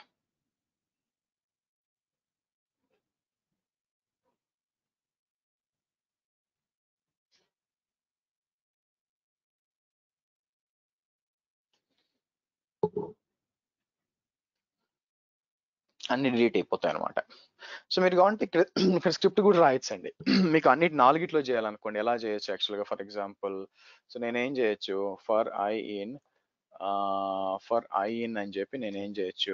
అన్ని డిలీట్ అయిపోతాయి అనమాట సో మీరు కావాలంటే ఇక్కడ ఇక్కడ స్క్రిప్ట్ కూడా రాయొచ్చండి మీకు అన్నిటి నాలుగిట్లో చేయాలనుకోండి ఎలా చేయొచ్చు యాక్చువల్గా ఫర్ ఎగ్జాంపుల్ సో నేనేం చేయొచ్చు for I in for I in అని చెప్పి నేనేం చేయొచ్చు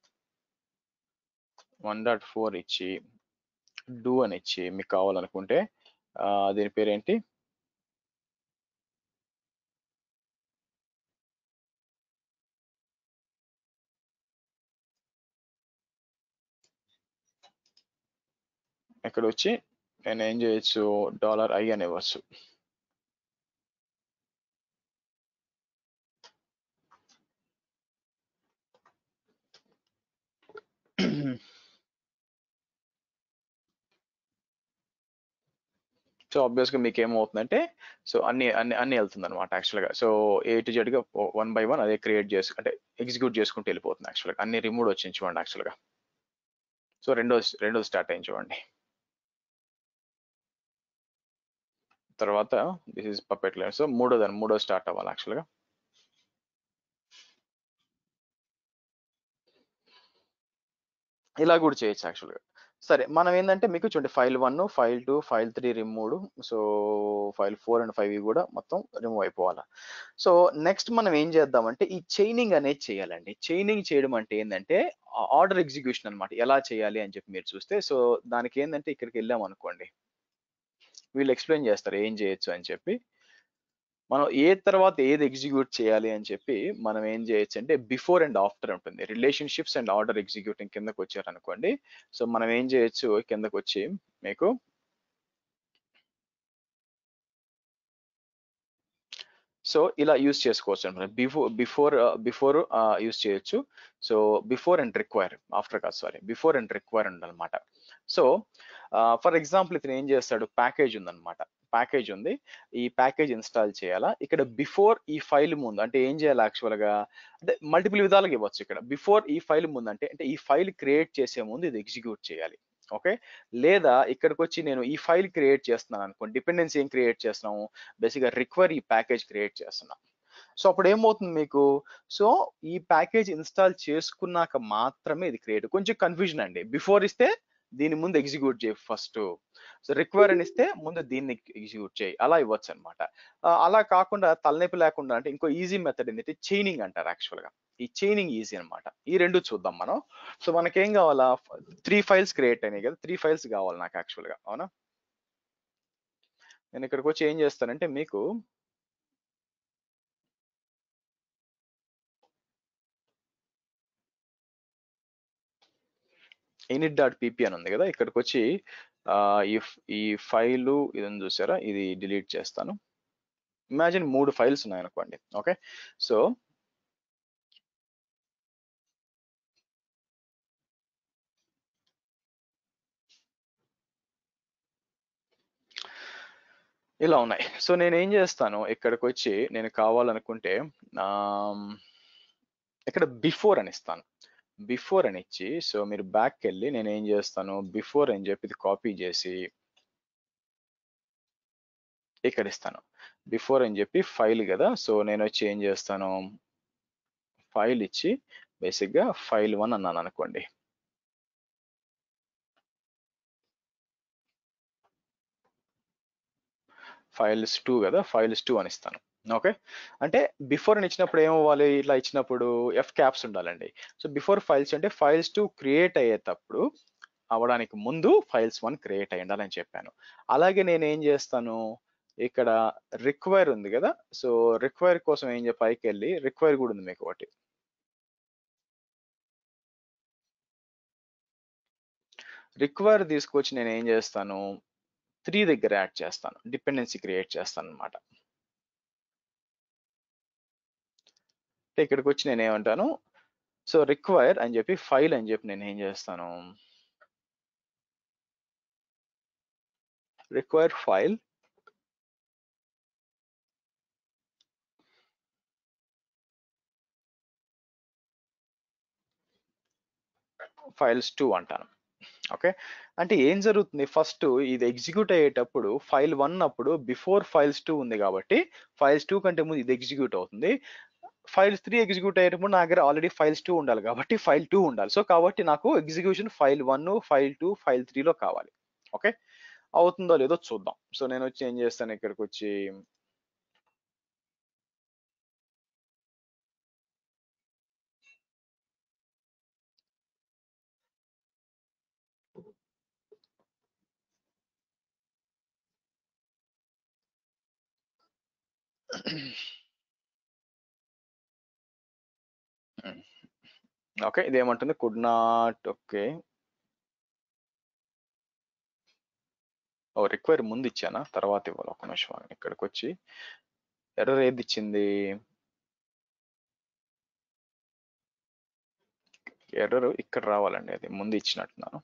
వన్ డాట్ ఫోర్ ఇచ్చి డూ అని ఇచ్చి మీకు కావాలనుకుంటే ఆ, దీని పేరేంటి ఇక్కడ వచ్చి నేను ఏం చేయొచ్చు డాలర్ ఐ అని ఇవ్వచ్చు సో ఆబ్వియస్ గా మీకు ఏమవుతుందంటే సో అన్ని అన్ని అన్ని వెళ్తుంది అనమాట యాక్చువల్ గా సో ఏ టు జెడ్ గా వన్ బై వన్ అదే క్రియేట్ చేసి అంటే ఎగ్జిక్యూట్ చేసుకుంటూ వెళ్ళిపోతుంది యాక్చువల్ గా అన్ని రిమూవ్ వచ్చింది చూడండి యాక్చువల్ గా సో రెండో రెండో స్టార్ట్ అయింది చూడండి తర్వాత this is puppet line so మూడోది మూడో స్టార్ట్ అవ్వాలి యాక్చువల్ గా ఇలా కూడా చేయొచ్చు యాక్చువల్గా సరే మనం ఏంటంటే మీకు చూడండి file one file two file three remove so file four and five కూడా మొత్తం రిమూవ్ అయిపోవాలి సో నెక్స్ట్ మనం ఏం చేద్దామంటే ఈ చైనింగ్ అనేది చేయాలండి చైనింగ్ చేయడం అంటే ఏంటంటే ఆర్డర్ ఎగ్జిక్యూషన్ అన్నమాట ఎలా చేయాలి అని చెప్పి మీరు చూస్తే సో దానికి ఏంటంటే ఇక్కడికి వెళ్ళాం అనుకోండి వీళ్ళు ఎక్స్ప్లెయిన్ చేస్తారు ఏం చేయొచ్చు అని చెప్పి మనం ఏ తర్వాత ఏది ఎగ్జిక్యూట్ చేయాలి అని చెప్పి మనం ఏం చేయొచ్చు అంటే బిఫోర్ అండ్ ఆఫ్టర్ ఉంటుంది రిలేషన్షిప్స్ అండ్ ఆర్డర్ ఎగ్జిక్యూటింగ్ కిందకు వచ్చారు అనుకోండి సో మనం ఏం చేయొచ్చు కిందకు వచ్చి మీకు సో ఇలా యూస్ చేసుకోవచ్చు అనమాట బిఫోర్ బిఫోర్ బిఫోర్ యూస్ చేయొచ్చు so before and require after కాదు సారీ బిఫోర్ అండ్ రిక్వైర్ ఉందన్నమాట సో ఫర్ ఎగ్జాంపుల్ ఇతను ఏం చేస్తాడు ప్యాకేజ్ ఉందన్నమాట ప్యాకేజ్ ఉంది ఈ ప్యాకేజ్ ఇన్స్టాల్ చేయాలా ఇక్కడ బిఫోర్ ఈ ఫైల్ ముందు అంటే ఏం చేయాలి యాక్చువల్ గా అంటే మల్టిపుల్ విధాలుగా ఇవ్వచ్చు ఇక్కడ బిఫోర్ ఈ ఫైల్ ముందు అంటే అంటే ఈ ఫైల్ క్రియేట్ చేసే ముందు ఇది ఎగ్జిక్యూట్ చేయాలి ఓకే లేదా ఇక్కడికి వచ్చి నేను ఈ ఫైల్ క్రియేట్ చేస్తున్నాను అనుకోండి డిపెండెన్సీ ఏం క్రియేట్ చేస్తున్నాము బేసిక్గా రిక్వైర్ ఈ ప్యాకేజ్ క్రియేట్ చేస్తున్నాం సో అప్పుడు ఏమవుతుంది మీకు సో ఈ ప్యాకేజ్ ఇన్స్టాల్ చేసుకున్నాక మాత్రమే ఇది క్రియేట్ కొంచెం కన్ఫ్యూజన్ అండి బిఫోర్ ఇస్తే దీని ముందు ఎగ్జిక్యూట్ చేయి ఫస్ట్ సో రిక్వైర్ అని ఇస్తే ముందు దీన్ని ఎగ్జిక్యూట్ చేయి అలా ఇవ్వచ్చు అనమాట అలా కాకుండా తలనొప్పి లేకుండా అంటే ఇంకో ఈజీ మెథడ్ ఏంటంటే చైనింగ్ అంటారు యాక్చువల్ గా ఈ చైనింగ్ ఈజీ అన్నమాట ఈ రెండు చూద్దాం మనం సో మనకేం కావాలా త్రీ ఫైల్స్ క్రియేట్ అయినాయి కదా త్రీ ఫైల్స్ కావాలి నాకు యాక్చువల్ గా అవునా నేను ఇక్కడికి వచ్చి ఏం చేస్తానంటే మీకు ఇనిట్ డాట్ పీపీ అని ఉంది కదా ఇక్కడికి వచ్చి ఆ, ఈ ఈ ఫైలు ఇదని చూసారా ఇది డిలీట్ చేస్తాను ఇమాజిన్ మూడు ఫైల్స్ ఉన్నాయి అనుకోండి ఓకే సో ఇలా ఉన్నాయి సో నేను ఏం చేస్తాను ఇక్కడికి వచ్చి నేను కావాలనుకుంటే ఆమ్, ఇక్కడ బిఫోర్ అని ఇస్తాను బిఫోర్ అని ఇచ్చి సో మీరు బ్యాక్ వెళ్ళి నేను ఏం చేస్తాను బిఫోర్ అని చెప్పి ఇది కాపీ చేసి ఇక్కడ ఇస్తాను బిఫోర్ అని చెప్పి ఫైల్ కదా సో నేను వచ్చి ఏం చేస్తాను ఫైల్ ఇచ్చి బేసిక్గా ఫైల్ వన్ అన్నాను అనుకోండి ఫైల్స్ టూ కదా ఫైల్స్ టూ అని ఇస్తాను ఓకే అంటే బిఫోర్ అని ఇచ్చినప్పుడు ఏమవ్వాలి ఇట్లా ఇచ్చినప్పుడు ఎఫ్ క్యాప్స్ ఉండాలండి సో బిఫోర్ ఫైల్స్ అంటే ఫైల్స్ టూ క్రియేట్ అయ్యేటప్పుడు అవడానికి ముందు ఫైల్స్ వన్ క్రియేట్ అయ్యి ఉండాలని చెప్పాను అలాగే నేను ఏం చేస్తాను ఇక్కడ రిక్వైర్ ఉంది కదా సో రిక్వైర్ కోసం ఏం చెప్పి పైకి వెళ్ళి రిక్వైర్ కూడా ఉంది మీకు ఒకటి రిక్వైర్ తీసుకొచ్చి నేను ఏం చేస్తాను త్రీ దగ్గర యాడ్ చేస్తాను డిపెండెన్సీ క్రియేట్ చేస్తాను అనమాట ఇక్కడికి వచ్చి నేను ఏమంటాను సో రిక్వైర్ అని చెప్పి ఫైల్ అని చెప్పి నేను ఏం చేస్తాను రిక్వైర్ ఫైల్ ఫైల్స్ టూ అంటాను ఓకే అంటే ఏం జరుగుతుంది ఫస్ట్ ఇది ఎగ్జిక్యూట్ అయ్యేటప్పుడు ఫైల్ వన్ అప్పుడు బిఫోర్ ఫైల్స్ టూ ఉంది కాబట్టి ఫైల్స్ టూ కంటే ముందు ఇది ఎగ్జిక్యూట్ అవుతుంది ఫైల్స్ త్రీ ఎగ్జిక్యూట్ అయ్యేటప్పుడు నా దగ్గర ఆల్రెడీ ఫైల్స్ టూ ఉండాలి కాబట్టి ఫైల్ టూ ఉండాలి సో కాబట్టి నాకు execution file one file two file త్రీలో కావాలి ఓకే అవుతుందో లేదో చూద్దాం సో నేను వచ్చి ఏం చేస్తాను ఇక్కడికి వచ్చి ఓకే ఇదేమంటుంది could not okay oh require ముందు ఇచ్చానా తర్వాత ఇవ్వాలి ఒక నిమిషం ఆగండి. ఇక్కడికి వచ్చి ఎర్రర్ ఏది ఇచ్చింది ఎర్రర్ ఇక్కడ రావాలండి అది ముందు ఇచ్చినట్టున్నాను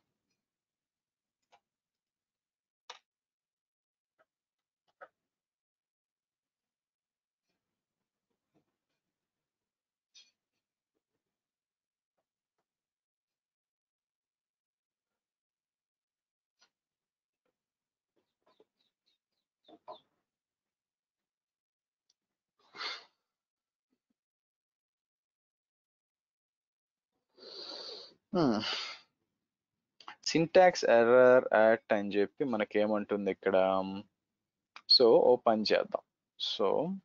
సింటాక్స్ ఎర్రర్ యాట్ అని చెప్పి మనకి ఏమంటుంది ఇక్కడ సో ఓపెన్ చేద్దాం సో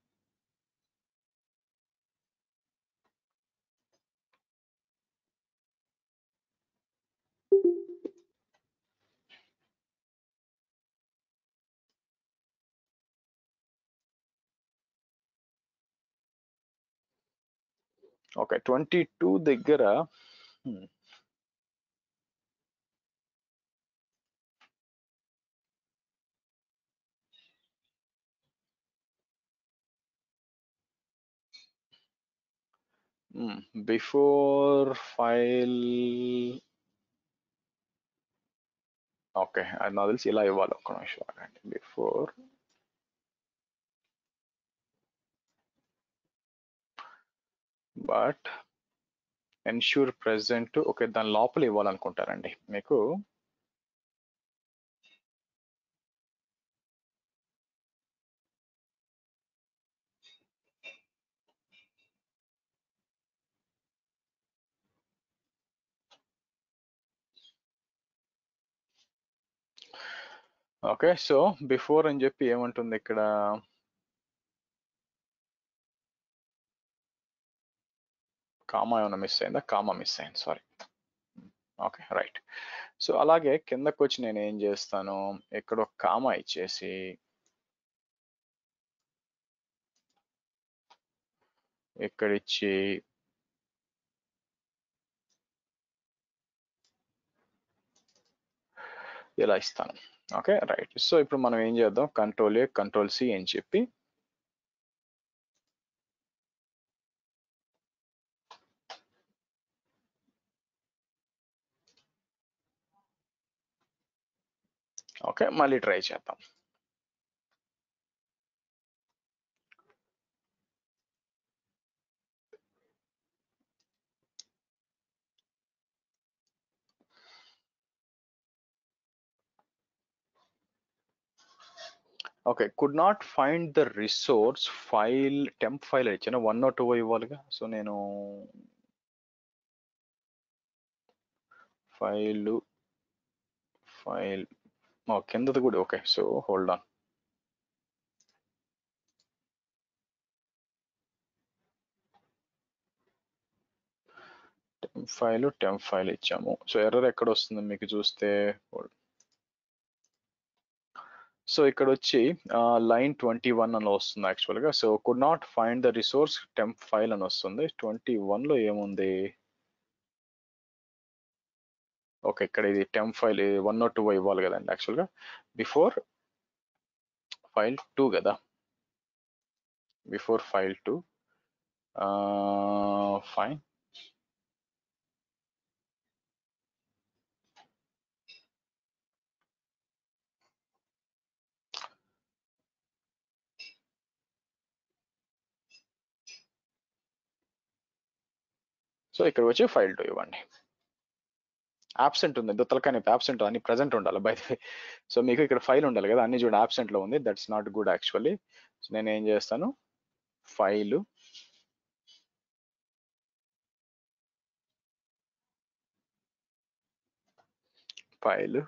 ఓకే ట్వంటీ టూ దగ్గర hmm, బిఫోర్ ఫైల్ ఓకే అది నాకు తెలిసి ఇలా ఇవ్వాలి ఒక్క నిమిషం ఆగండి before but ensure present okay దాని లోపల ఇవ్వాలనుకుంటారండి మీకు ఓకే సో బిఫోర్ అని చెప్పి ఏమంటుంది ఇక్కడ కామా ఏమైనా మిస్ అయిందా కామా మిస్ అయింది సారీ ఓకే రైట్ సో అలాగే కిందకు వచ్చి నేను ఏం చేస్తాను ఇక్కడ ఒక కామా ఇచ్చేసి ఇక్కడ ఇచ్చి ఇలా ఇస్తాను ఓకే రైట్ సో ఇప్పుడు మనం ఏం చేద్దాం కంట్రోల్ ఏ కంట్రోల్ సి అని చెప్పి ఓకే మళ్ళీ ట్రై చేద్దాం okay could not find the resource file temp file ఇచ్చాను వన్ నాట్ టూ ఇవ్వాలిగా సో నేను ఫైల్ ఫైల్ కిందది కూడా okay so hold on temp file temp file ఇచ్చాము సో ఎర్రర్ ఎక్కడ వస్తుంది మీకు చూస్తే సో ఇక్కడ వచ్చి లైన్ ట్వంటీ వన్ అని వస్తుంది యాక్చువల్ గా so could not find the resource temp file అని వస్తుంది ట్వంటీ వన్ లో ఏముంది ఓకే ఇక్కడ ఇది temp file one not two ఇవ్వాలి కదండి యాక్చువల్ గా బిఫోర్ ఫైల్ టూ కదా before file two fine so ఇక్కడ వచ్చి ఫైల్ టూ ఇవ్వండి ఆబ్సెంట్ ఉంది దొత్తలకాని ఆబ్సెంట్ అన్ని ప్రజెంట్ ఉండాలి బై సో మీకు ఇక్కడ ఫైల్ ఉండాలి కదా అన్ని చూడండి absent లో ఉంది that's not good actually so నేను ఏం చేస్తాను file file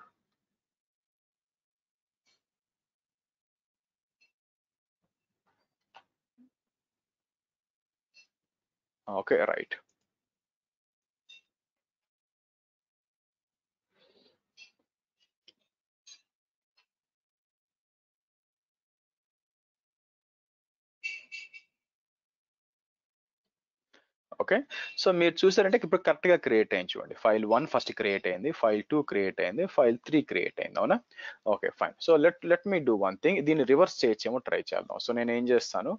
okay right okay so మీరు చూసారంటే ఇప్పుడు కరెక్ట్ గా క్రియేట్ అయింది చూడండి ఫైల్ వన్ ఫస్ట్ క్రియేట్ అయింది ఫైల్ టూ క్రియేట్ అయింది ఫైల్ త్రీ క్రియేట్ అయింది అవునా okay fine so let let me do one thing దీన్ని రివర్స్ చేయొచ్చేమో ట్రై చేద్దాం సో నేను ఏం చేస్తాను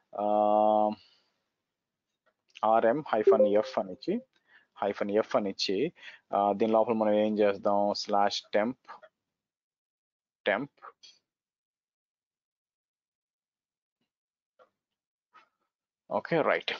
ఆర్ఎం హైఫన్ ఎఫ్ అని ఇచ్చి హైఫన్ ఎఫ్ అని ఇచ్చి ఆ, దీని లోపల మనం ఏం చేద్దాం slash temp temp okay right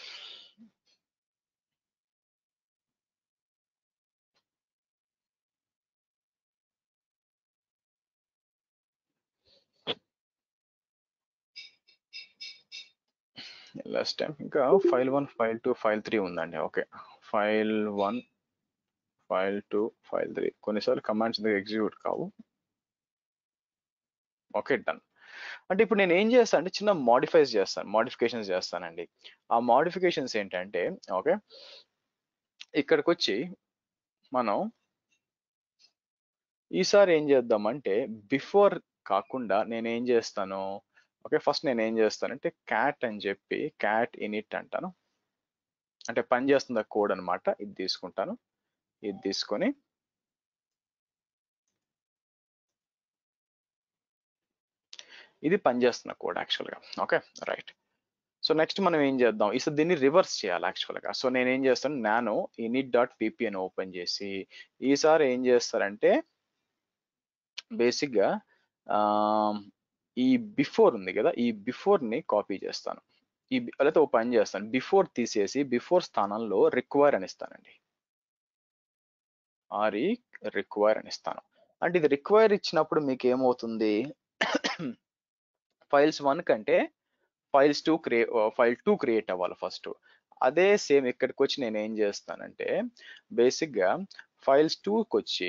last time ఇంకా file one file two file three ఉందండి okay file one file two file three కొన్నిసార్లు కమాండ్స్ ఎగ్జిక్యూట్ కావు ఓకే డన్ అంటే ఇప్పుడు నేను ఏం చేస్తాను అంటే చిన్న మాడిఫైస్ చేస్తాను మాడిఫికేషన్స్ చేస్తానండి ఆ మాడిఫికేషన్స్ ఏంటంటే ఓకే ఇక్కడికి వచ్చి మనం ఈసారి ఏం చేద్దామంటే బిఫోర్ కాకుండా నేను ఏం చేస్తాను ఓకే ఫస్ట్ నేను ఏం చేస్తానంటే క్యాట్ అని చెప్పి క్యాట్ ఇనిట్ అంటాను అంటే పని చేస్తుంది కోడ్ అనమాట ఇది తీసుకుంటాను ఇది తీసుకొని ఇది పనిచేస్తున్న కోడ్ యాక్చువల్గా ఓకే రైట్ సో నెక్స్ట్ మనం ఏం చేద్దాం ఇసలు దీన్ని రివర్స్ చేయాలి యాక్చువల్గా సో నేను ఏం చేస్తాను నాను ఇనిట్ డాట్ పీపీ అని ఓపెన్ చేసి ఈసారి ఏం చేస్తారంటే బేసిక్గా ఈ బిఫోర్ ఉంది కదా ఈ బిఫోర్ ని కాపీ చేస్తాను ఈ లేకపోతే ఓ పని చేస్తాను బిఫోర్ తీసేసి బిఫోర్ స్థానంలో రిక్వైర్ అని ఇస్తానండి ఆర్ఈ రిక్వైర్ అని ఇస్తాను అంటే ఇది రిక్వైర్ ఇచ్చినప్పుడు మీకు ఏమవుతుంది ఫైల్స్ వన్ కంటే files two create file two create అవ్వాలి ఫస్ట్ అదే సేమ్ ఇక్కడికి వచ్చి నేను ఏం చేస్తానంటే బేసిక్గా ఫైల్స్ టూకి వచ్చి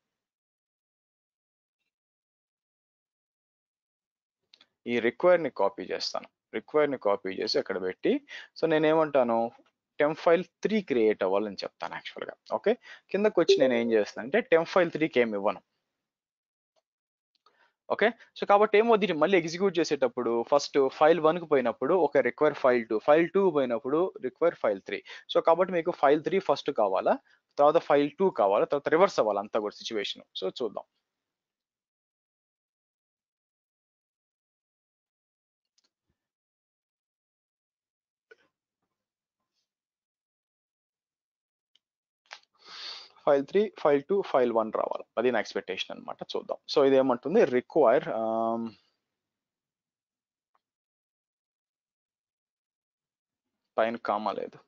ఈ రిక్వైర్ ని కాపీ చేస్తాను రిక్వైర్ ని కాపీ చేసి అక్కడ పెట్టి సో నేను ఏమంటాను టెంప్ ఫైల్ త్రీ క్రియేట్ అవ్వాలని చెప్తాను యాక్చువల్గా ఓకే కిందకి వచ్చి నేను ఏం చేస్తాను అంటే టెంప్ ఫైల్ త్రీకి ఏమి ఇవ్వను ఓకే సో కాబట్టి ఏమో దీన్ని మళ్ళీ ఎగ్జిక్యూట్ చేసేటప్పుడు ఫస్ట్ ఫైల్ వన్కి పోయినప్పుడు ఒక require file two file two పోయినప్పుడు రిక్వైర్ ఫైల్ త్రీ సో కాబట్టి మీకు ఫైల్ త్రీ ఫస్ట్ కావాలా తర్వాత ఫైల్ టూ కావాలా తర్వాత రివర్స్ అవ్వాలి అంతా కూడా సిచ్యువేషన్ సో చూద్దాం file three file two file one రావాలి అది నా ఎక్స్పెక్టేషన్ అనమాట చూద్దాం సో ఇది ఏమంటుంది రిక్వైర్ పైన కామా లేదు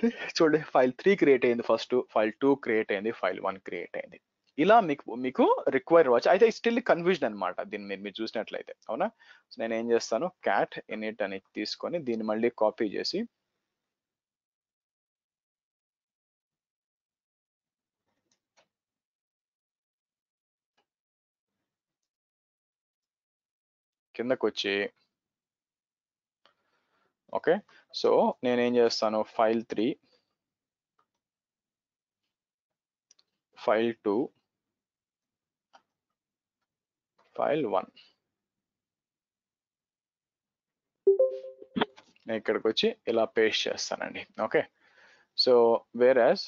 ఏంటి చూడండి ఫైల్ త్రీ క్రియేట్ అయింది ఫస్ట్ ఫైల్ టూ క్రియేట్ అయింది ఫైల్ వన్ క్రియేట్ అయింది ఇలా మీకు మీకు రిక్వైర్ అవ్వచ్చు అయితే స్టిల్ కన్ఫ్యూజన్ అనమాట దీన్ని మీరు మీరు చూసినట్లయితే అవునా సో నేను ఏం చేస్తాను క్యాట్ ఇనిట్ అని తీసుకొని దీన్ని మళ్ళీ కాపీ చేసి కిందకు వచ్చి ఓకే సో నేనేం చేస్తాను file three file two file one నేను ఇక్కడికి వచ్చి ఇలా పేస్ట్ చేస్తానండి okay so whereas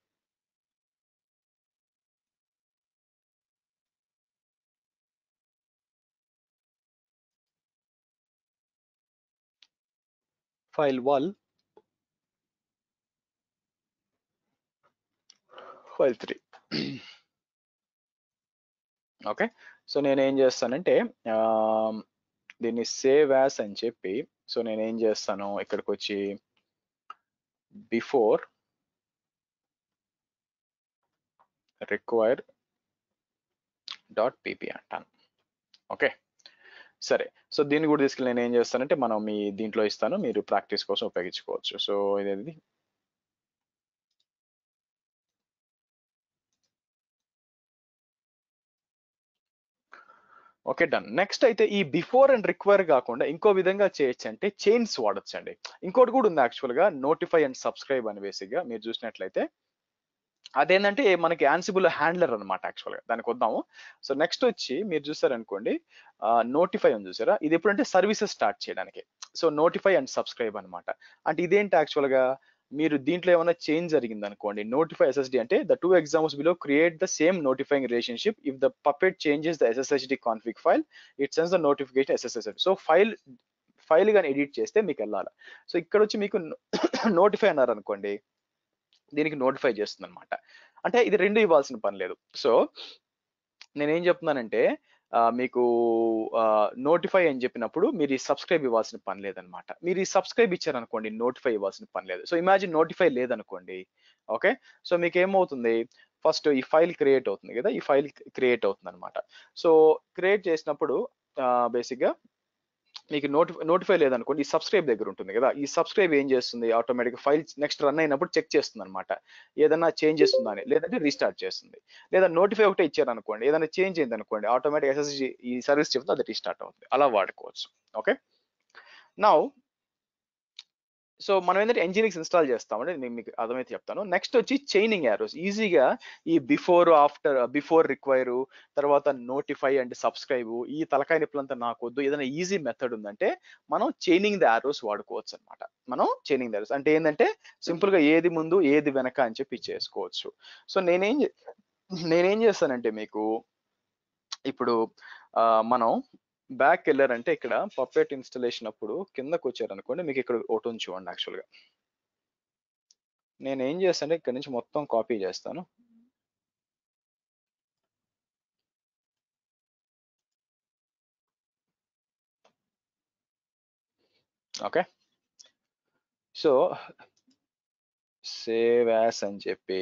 file one file three okay so నేను ఏం చేస్తానంటే దీన్ని సేవ్ యాస్ అని చెప్పి సో నేను ఏం చేస్తాను ఇక్కడికి వచ్చి బిఫోర్ రిక్వైర్ డాట్ పీపీ అంటాను ఓకే సరే సో దీన్ని కూడా తీసుకెళ్ళి నేను ఏం చేస్తానంటే మనం మీ దీంట్లో ఇస్తాను మీరు ప్రాక్టీస్ కోసం ఉపయోగించుకోవచ్చు సో ఇదేది ఓకే డన్ నెక్స్ట్ అయితే ఈ బిఫోర్ అండ్ రిక్వైర్ కాకుండా ఇంకో విధంగా చేయొచ్చు అంటే చైన్స్ వాడచ్చు అండి ఇంకోటి కూడా ఉంది యాక్చువల్ గా నోటిఫై అండ్ సబ్స్క్రైబ్ అని బేసిక్గా మీరు చూసినట్లయితే అదేంటంటే మనకి యాన్సిబుల్ హ్యాండ్లర్ అనమాట యాక్చువల్ గా దానికి వద్దాము సో నెక్స్ట్ వచ్చి మీరు చూసారనుకోండి నోటిఫై అని చూసారా ఇది ఎప్పుడంటే సర్వీసెస్ స్టార్ట్ చేయడానికి సో నోటిఫై అండ్ సబ్స్క్రైబ్ అనమాట అంటే ఇదేంటి యాక్చువల్ గా మీరు దీంట్లో ఏమైనా చేంజ్ జరిగింది అనుకోండి నోటిఫై ఎస్ఎస్డి అంటే the two examples below create the same notifying relationship if the puppet changes the SSHD config file it sends the notification SSH so file file కానీ ఎడిట్ చేస్తే మీకు వెళ్ళాలి సో ఇక్కడ వచ్చి మీకు నోటిఫై అన్నారు అనుకోండి దీనికి నోటిఫై చేస్తుంది అనమాట అంటే ఇది రెండు ఇవ్వాల్సిన పని లేదు సో నేనేం చెప్తున్నానంటే మీకు నోటిఫై అని చెప్పినప్పుడు మీరు ఈ సబ్స్క్రైబ్ ఇవ్వాల్సిన పని లేదనమాట మీరు ఈ సబ్స్క్రైబ్ ఇచ్చారనుకోండి నోటిఫై ఇవ్వాల్సిన పని లేదు సో ఇమాజిన్ నోటిఫై లేదనుకోండి ఓకే సో మీకు ఏమవుతుంది ఫస్ట్ ఈ ఫైల్ క్రియేట్ అవుతుంది కదా ఈ ఫైల్ క్రియేట్ అవుతుంది అనమాట సో క్రియేట్ చేసినప్పుడు బేసిక్గా మీకు నోటి నోటిఫై లేదనుకోండి ఈ సబ్స్క్రైబ్ దగ్గర ఉంటుంది కదా ఈ సబ్స్క్రైబ్ ఏం చేస్తుంది ఆటోమేటిక్ ఫైల్ నెక్స్ట్ రన్ అయినప్పుడు చెక్ చేస్తుంది అనమాట ఏదైనా చేంజెస్ ఉందా అని లేదంటే రీస్టార్ట్ చేస్తుంది లేదా నోటిఫై ఒకటే ఇచ్చారు అనుకోండి ఏదైనా చేంజ్ అయింది అనుకోండి ఆటోమేటిక్ ఎస్ఎస్జి ఈ సర్వీస్ చెప్తే అది రీస్టార్ట్ అవుతుంది అలా వాడుకోవచ్చు ఓకే నౌ సో మనం ఏంటంటే ఎంజినిక్స్ ఇన్స్టాల్ చేస్తామంటే నేను మీకు అర్థమైతే చెప్తాను నెక్స్ట్ వచ్చి చైనింగ్ యారోస్ ఈజీగా ఈ బిఫోర్ ఆఫ్టర్ బిఫోర్ రిక్వైర్ తర్వాత నోటిఫై అండ్ సబ్స్క్రైబ్ ఈ తలకాయ నిప్పులంతా నాకు వద్దు ఏదైనా ఈజీ మెథడ్ ఉందంటే మనం చైనింగ్ ద యారోస్ వాడుకోవచ్చు అనమాట మనం చైనింగ్ ద యారోస్ అంటే ఏంటంటే సింపుల్ గా ఏది ముందు ఏది వెనక అని చెప్పి చేసుకోవచ్చు సో నేనేం నేనేం చేస్తానంటే మీకు ఇప్పుడు మనం బ్యాక్ వెళ్ళారంటే ఇక్కడ పప్పెట్ ఇన్స్టలేషన్ అప్పుడు కిందకు వచ్చారనుకోండి మీకు ఇక్కడ ఒకటి ఉంది చూడండి యాక్చువల్గా నేను ఏం చేస్తానంటే ఇక్కడ నుంచి మొత్తం కాపీ చేస్తాను ఓకే సో సేవ్ యాస్ అని చెప్పి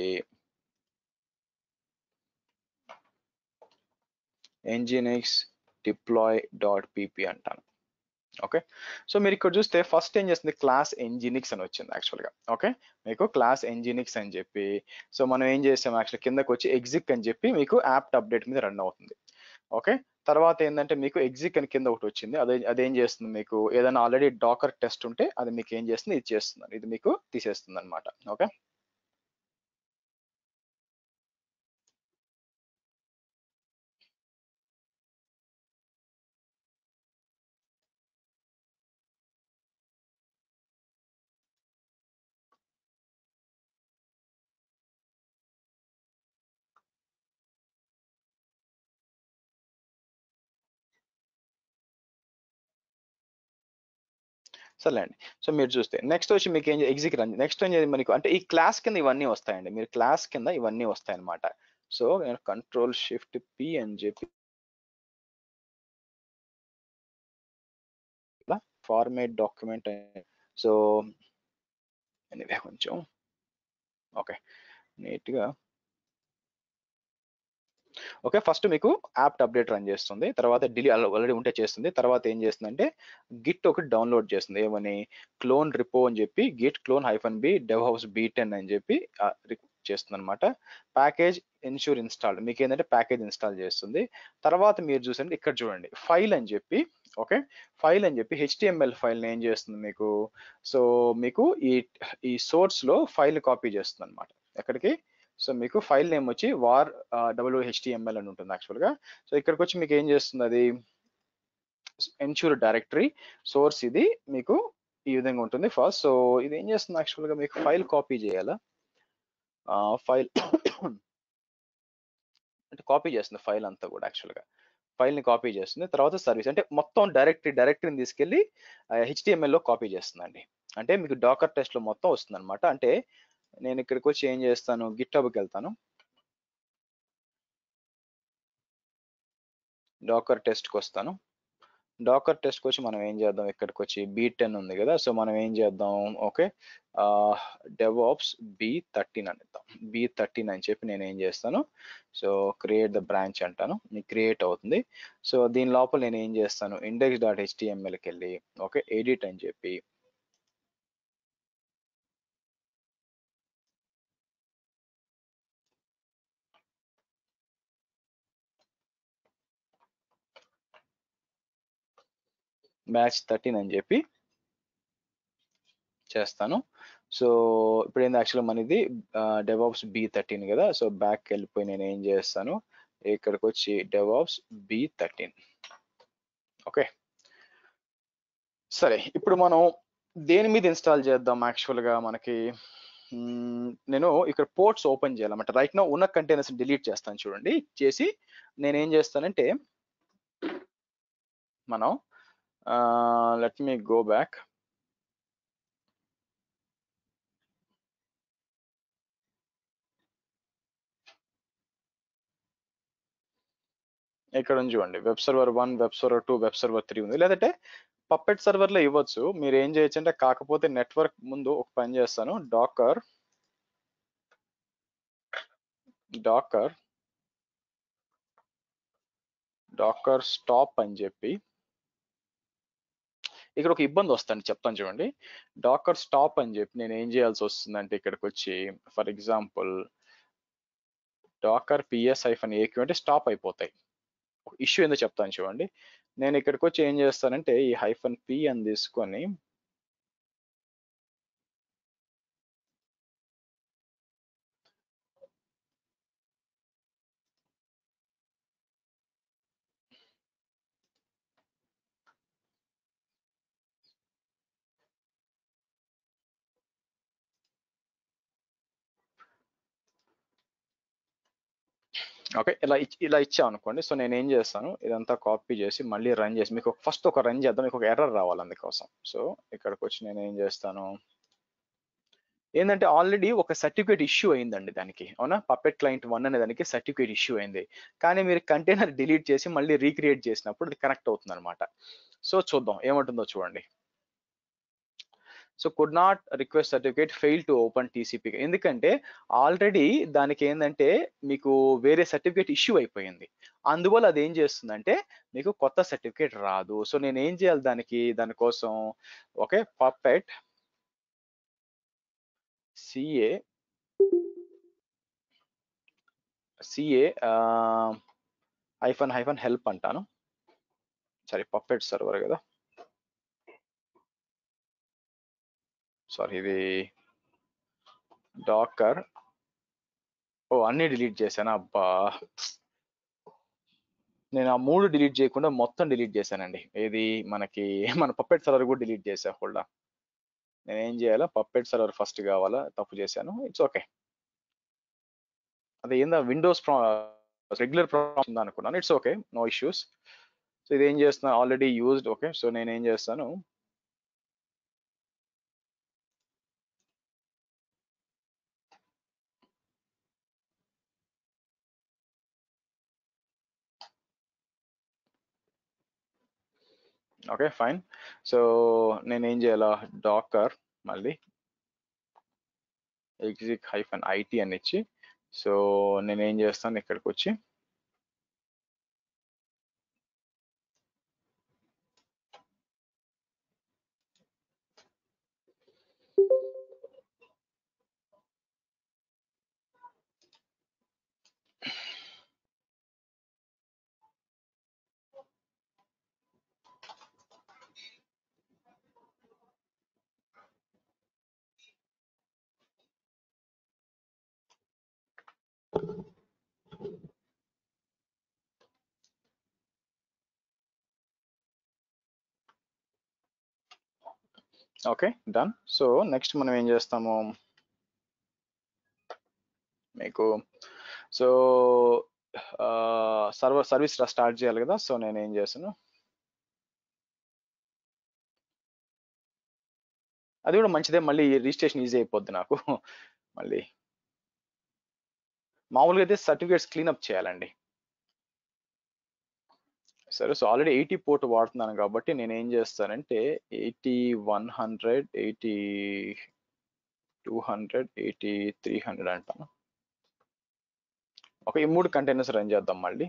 ఎంజినిక్స్ డిప్లాయ్ డాట్ పీపీ అంటాను ఓకే సో మీరు ఇక్కడ చూస్తే ఫస్ట్ ఏం చేస్తుంది క్లాస్ ఎంజినిక్స్ అని వచ్చింది యాక్చువల్గా ఓకే మీకు క్లాస్ ఎంజినిక్స్ అని చెప్పి సో మనం ఏం చేసాం యాక్చువల్ కిందకి వచ్చి ఎగ్జిక్ అని చెప్పి మీకు యాప్ అప్డేట్ మీద రన్ అవుతుంది ఓకే తర్వాత ఏంటంటే మీకు ఎగ్జిక్ అని కింద ఒకటి వచ్చింది అదే అదేం చేస్తుంది మీకు ఏదైనా ఆల్రెడీ డాకర్ టెస్ట్ ఉంటే అది మీకు ఏం చేస్తుంది ఇది చేస్తుంది ఇది మీకు తీసేస్తుంది అనమాట ఓకే సర్లేండి సో మీరు చూస్తే నెక్స్ట్ వచ్చి మీకు ఏం ఎగ్జిక్ రన్ నెక్స్ట్ ఏం చేయాలి మనకు అంటే ఈ క్లాస్ కింద ఇవన్నీ వస్తాయండి మీరు క్లాస్ కింద ఇవన్నీ వస్తాయి అనమాట సో నేను కంట్రోల్ షిఫ్ట్ పి అని చెప్పి ఫార్మేట్ డాక్యుమెంట్ సో ఎనివే కొంచెం ఓకే నీట్గా ఓకే ఫస్ట్ మీకు యాప్ అప్డేట్ రన్ చేస్తుంది తర్వాత డిలీ ఆల్రెడీ ఉంటే చేస్తుంది తర్వాత ఏం చేస్తుందంటే గిట్ ఒకటి డౌన్లోడ్ చేస్తుంది ఏమని క్లోన్ రిపో అని చెప్పి git clone hyphen b devops b ten అని చెప్పి చేస్తుంది అనమాట ప్యాకేజ్ ఇన్షూర్ ఇన్స్టాల్ మీకు ఏంటంటే ప్యాకేజ్ ఇన్స్టాల్ చేస్తుంది తర్వాత మీరు చూసండి ఇక్కడ చూడండి ఫైల్ అని చెప్పి ఓకే ఫైల్ అని చెప్పి హెచ్టిఎంఎల్ ఫైల్ ఏం చేస్తుంది మీకు సో మీకు ఈ ఈ సోర్స్ లో ఫైల్ కాపీ చేస్తుంది అనమాట ఎక్కడికి సో మీకు ఫైల్ నేమ్ వచ్చి వార్ డబ్ల్యూ హెచ్టిఎంఎల్ అని ఉంటుంది యాక్చువల్గా సో ఇక్కడికి వచ్చి మీకు ఏం చేస్తుంది అది ఎన్షూర్ డైరెక్టరీ సోర్స్ ఇది మీకు ఈ విధంగా ఉంటుంది ఫస్ట్ సో ఇది ఏం చేస్తుంది యాక్చువల్గా మీకు ఫైల్ కాపీ చేయాలా ఫైల్ అంటే కాపీ చేస్తుంది ఫైల్ అంతా కూడా యాక్చువల్గా ఫైల్ని కాపీ చేస్తుంది తర్వాత సర్వీస్ అంటే మొత్తం డైరెక్టరీ డైరెక్టరీని తీసుకెళ్ళి హెచ్టిఎంఎల్లో కాపీ చేస్తుందండి అంటే మీకు డాకర్ టెస్ట్లో మొత్తం వస్తుంది అనమాట అంటే నేను ఇక్కడికి వచ్చి ఏం చేస్తాను గిట్హబ్కి వెళ్తాను డాకర్ టెస్ట్కి వస్తాను డాకర్ టెస్ట్కి వచ్చి మనం ఏం చేద్దాం ఇక్కడికి వచ్చి బీ టెన్ ఉంది కదా సో మనం ఏం చేద్దాం ఓకే డెవాప్స్ బి థర్టీన్ అనిద్దాం బి థర్టీన్ అని చెప్పి నేను ఏం చేస్తాను సో క్రియేట్ ద బ్రాంచ్ అంటాను మీకు క్రియేట్ అవుతుంది సో దీని లోపల నేను ఏం చేస్తాను ఇండెక్స్ డాట్ హెచ్టిఎంఎల్కి వెళ్ళి ఓకే ఎడిట్ అని చెప్పి మ్యాచ్ థర్టీన్ అని చెప్పి చేస్తాను సో ఇప్పుడు ఏంది యాక్చువల్గా మనది డెవాప్స్ బి థర్టీన్ కదా సో బ్యాక్ వెళ్ళిపోయి నేను ఏం చేస్తాను ఇక్కడికి వచ్చి డెవాప్స్ బి థర్టీన్ ఓకే సరే ఇప్పుడు మనం దేని మీద ఇన్స్టాల్ చేద్దాం యాక్చువల్గా మనకి నేను ఇక్కడ పోర్ట్స్ ఓపెన్ చేయాలన్నమాట రైట్ నో ఉన్న కంటైనర్స్ డిలీట్ చేస్తాను చూడండి చేసి నేను ఏం చేస్తానంటే మనం లెట్ మీ గో బ్యాక్ ఇక్కడ ఉంది చూడండి web server one web server two web server three ఉంది లేదంటే పప్పెట్ సర్వర్లో ఇవ్వచ్చు మీరు ఏం చేయొచ్చు అంటే కాకపోతే నెట్వర్క్ ముందు ఒక పని చేస్తాను డాకర్ డాకర్ డాకర్ స్టాప్ అని చెప్పి ఇక్కడ ఒక ఇబ్బంది వస్తుంది చెప్తాను చూడండి డాకర్ స్టాప్ అని చెప్పి నేను ఏం చేయాల్సి వస్తుందంటే ఇక్కడికి వచ్చి for example docker ps hyphen a q అంటే స్టాప్ అయిపోతాయి ఇష్యూ ఏందో చెప్తాను చూడండి నేను ఇక్కడికి వచ్చి ఏం చేస్తానంటే ఈ హైఫన్ పి అని తీసుకొని ఓకే ఇలా ఇలా ఇచ్చాం అనుకోండి సో నేను ఏం చేస్తాను ఇదంతా కాపీ చేసి మళ్ళీ రన్ చేసి మీకు ఫస్ట్ ఒక రన్ చేద్దాం మీకు ఒక ఎర్రర్ రావాలి అందుకోసం సో ఇక్కడికి వచ్చి నేను ఏం చేస్తాను ఏంటంటే ఆల్రెడీ ఒక సర్టిఫికేట్ ఇష్యూ అయిందండి దానికి అవునా పప్పెట్ క్లయింట్ వన్ అనే దానికి సర్టిఫికేట్ ఇష్యూ అయింది కానీ మీరు కంటైనర్ డిలీట్ చేసి మళ్ళీ రీక్రియేట్ చేసినప్పుడు అది కనెక్ట్ అవుతుంది అనమాట సో చూద్దాం ఏమంటుందో చూడండి so could not request certificate fail to open TCP ఎందుకంటే ఆల్రెడీ దానికి ఏంటంటే మీకు వేరే సర్టిఫికేట్ ఇష్యూ అయిపోయింది అందువల్ల అది ఏం చేస్తుందంటే మీకు కొత్త సర్టిఫికేట్ రాదు సో నేను ఏం చేయాలి దానికి దానికోసం okay puppet CA CA hyphen hyphen help అంటాను సారీ పప్పెట్ సర్వర్ కదా సారీ ఇది డాకర్ ఓ అన్ని డిలీట్ చేశాను అబ్బా నేను ఆ మూడు డిలీట్ చేయకుండా మొత్తం డిలీట్ చేశానండి ఏది మనకి మన పప్పెట్ సర్వర్ కూడా డిలీట్ చేసా హోల్డా నేను ఏం చేయాలా పప్పెట్ సర్వర్ ఫస్ట్ కావాలా తప్పు చేశాను ఇట్స్ ఓకే అది ఏందా విండోస్ రెగ్యులర్ ప్రాబ్లమ్ ఉందా అనుకున్నాను it's okay no issues so ఇది ఏం చేస్తున్నా ఆల్రెడీ యూజ్డ్ ఓకే సో నేను ఏం చేస్తాను ఓకే ఫైన్ సో నేను ఏం చేయాలా డాకర్ మళ్ళీ ఎగ్జిక్ హైఫన్ ఐటీ అని ఇచ్చి సో నేను ఏం చేస్తాను ఇక్కడికి వచ్చి ఓకే డన్ సో నెక్స్ట్ మనం ఏం చేస్తాము మీకు సో సర్వర్ సర్వీస్ స్టార్ట్ చేయాలి కదా సో నేను ఏం చేస్తాను అది కూడా మంచిదే మళ్ళీ రిజిస్ట్రేషన్ ఈజీ అయిపోద్ది నాకు మళ్ళీ మామూలుగా అయితే సర్టిఫికేట్స్ క్లీనప్ చేయాలండి సరే సో ఆల్రెడీ ఎయిటీ పోర్ట్ వాడుతున్నాను కాబట్టి నేను ఏం చేస్తానంటే eighty one hundred eighty two hundred eighty three hundred అంటాను ఒక ఈ మూడు కంటైనర్స్ రన్ చేద్దాం మళ్ళీ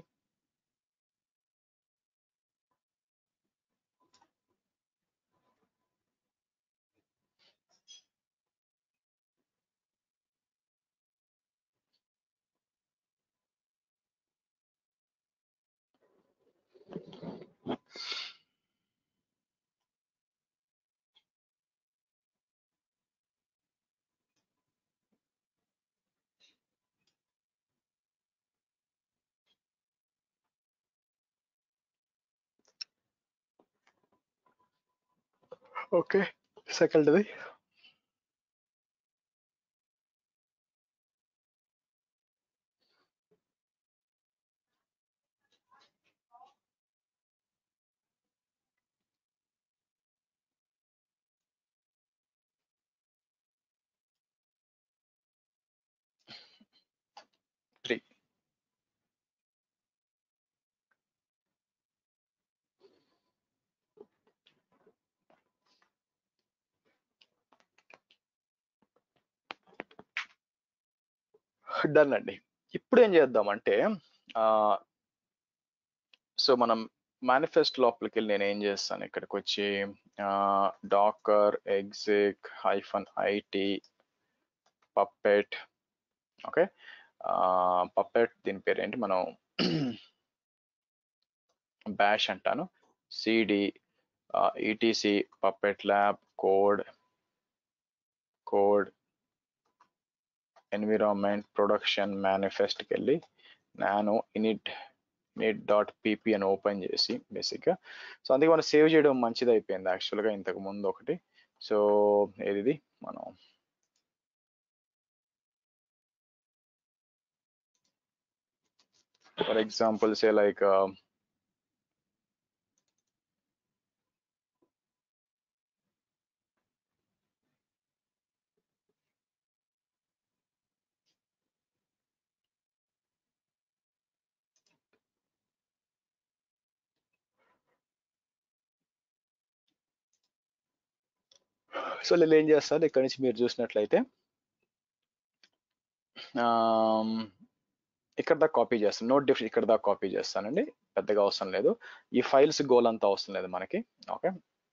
ఓకే సెకండ్ది త్రీ డన్ అండి ఇప్పుడు ఏం చేద్దామంటే సో మనం మేనిఫెస్ట్ లోపలికి వెళ్ళి నేను ఏం చేస్తాను ఇక్కడికి వచ్చి docker exec hyphen IT puppet okay puppet దీని పేరు ఏంటి మనం బ్యాష్ అంటాను CD ETC puppet lab code code environment production మేనిఫెస్ట్కి వెళ్ళి నేను ఇనిట్ ఇనిట్ డాట్ పీపీ అని ఓపెన్ చేసి బేసిక్గా సో అందుకే మనం సేవ్ చేయడం మంచిది అయిపోయింది యాక్చువల్గా ఇంతకు ముందు ఒకటి సో ఏది మనం for example say like so నేను ఏం చేస్తాను ఇక్కడ నుంచి మీరు చూసినట్లయితే ఇక్కడ దాకా కాపీ చేస్తాను నోట్ డిఫ్ ఇక్కడ దాకా కాపీ చేస్తానండి పెద్దగా అవసరం లేదు ఈ ఫైల్స్ గోల్ అంతా అవసరం లేదు మనకి ఓకే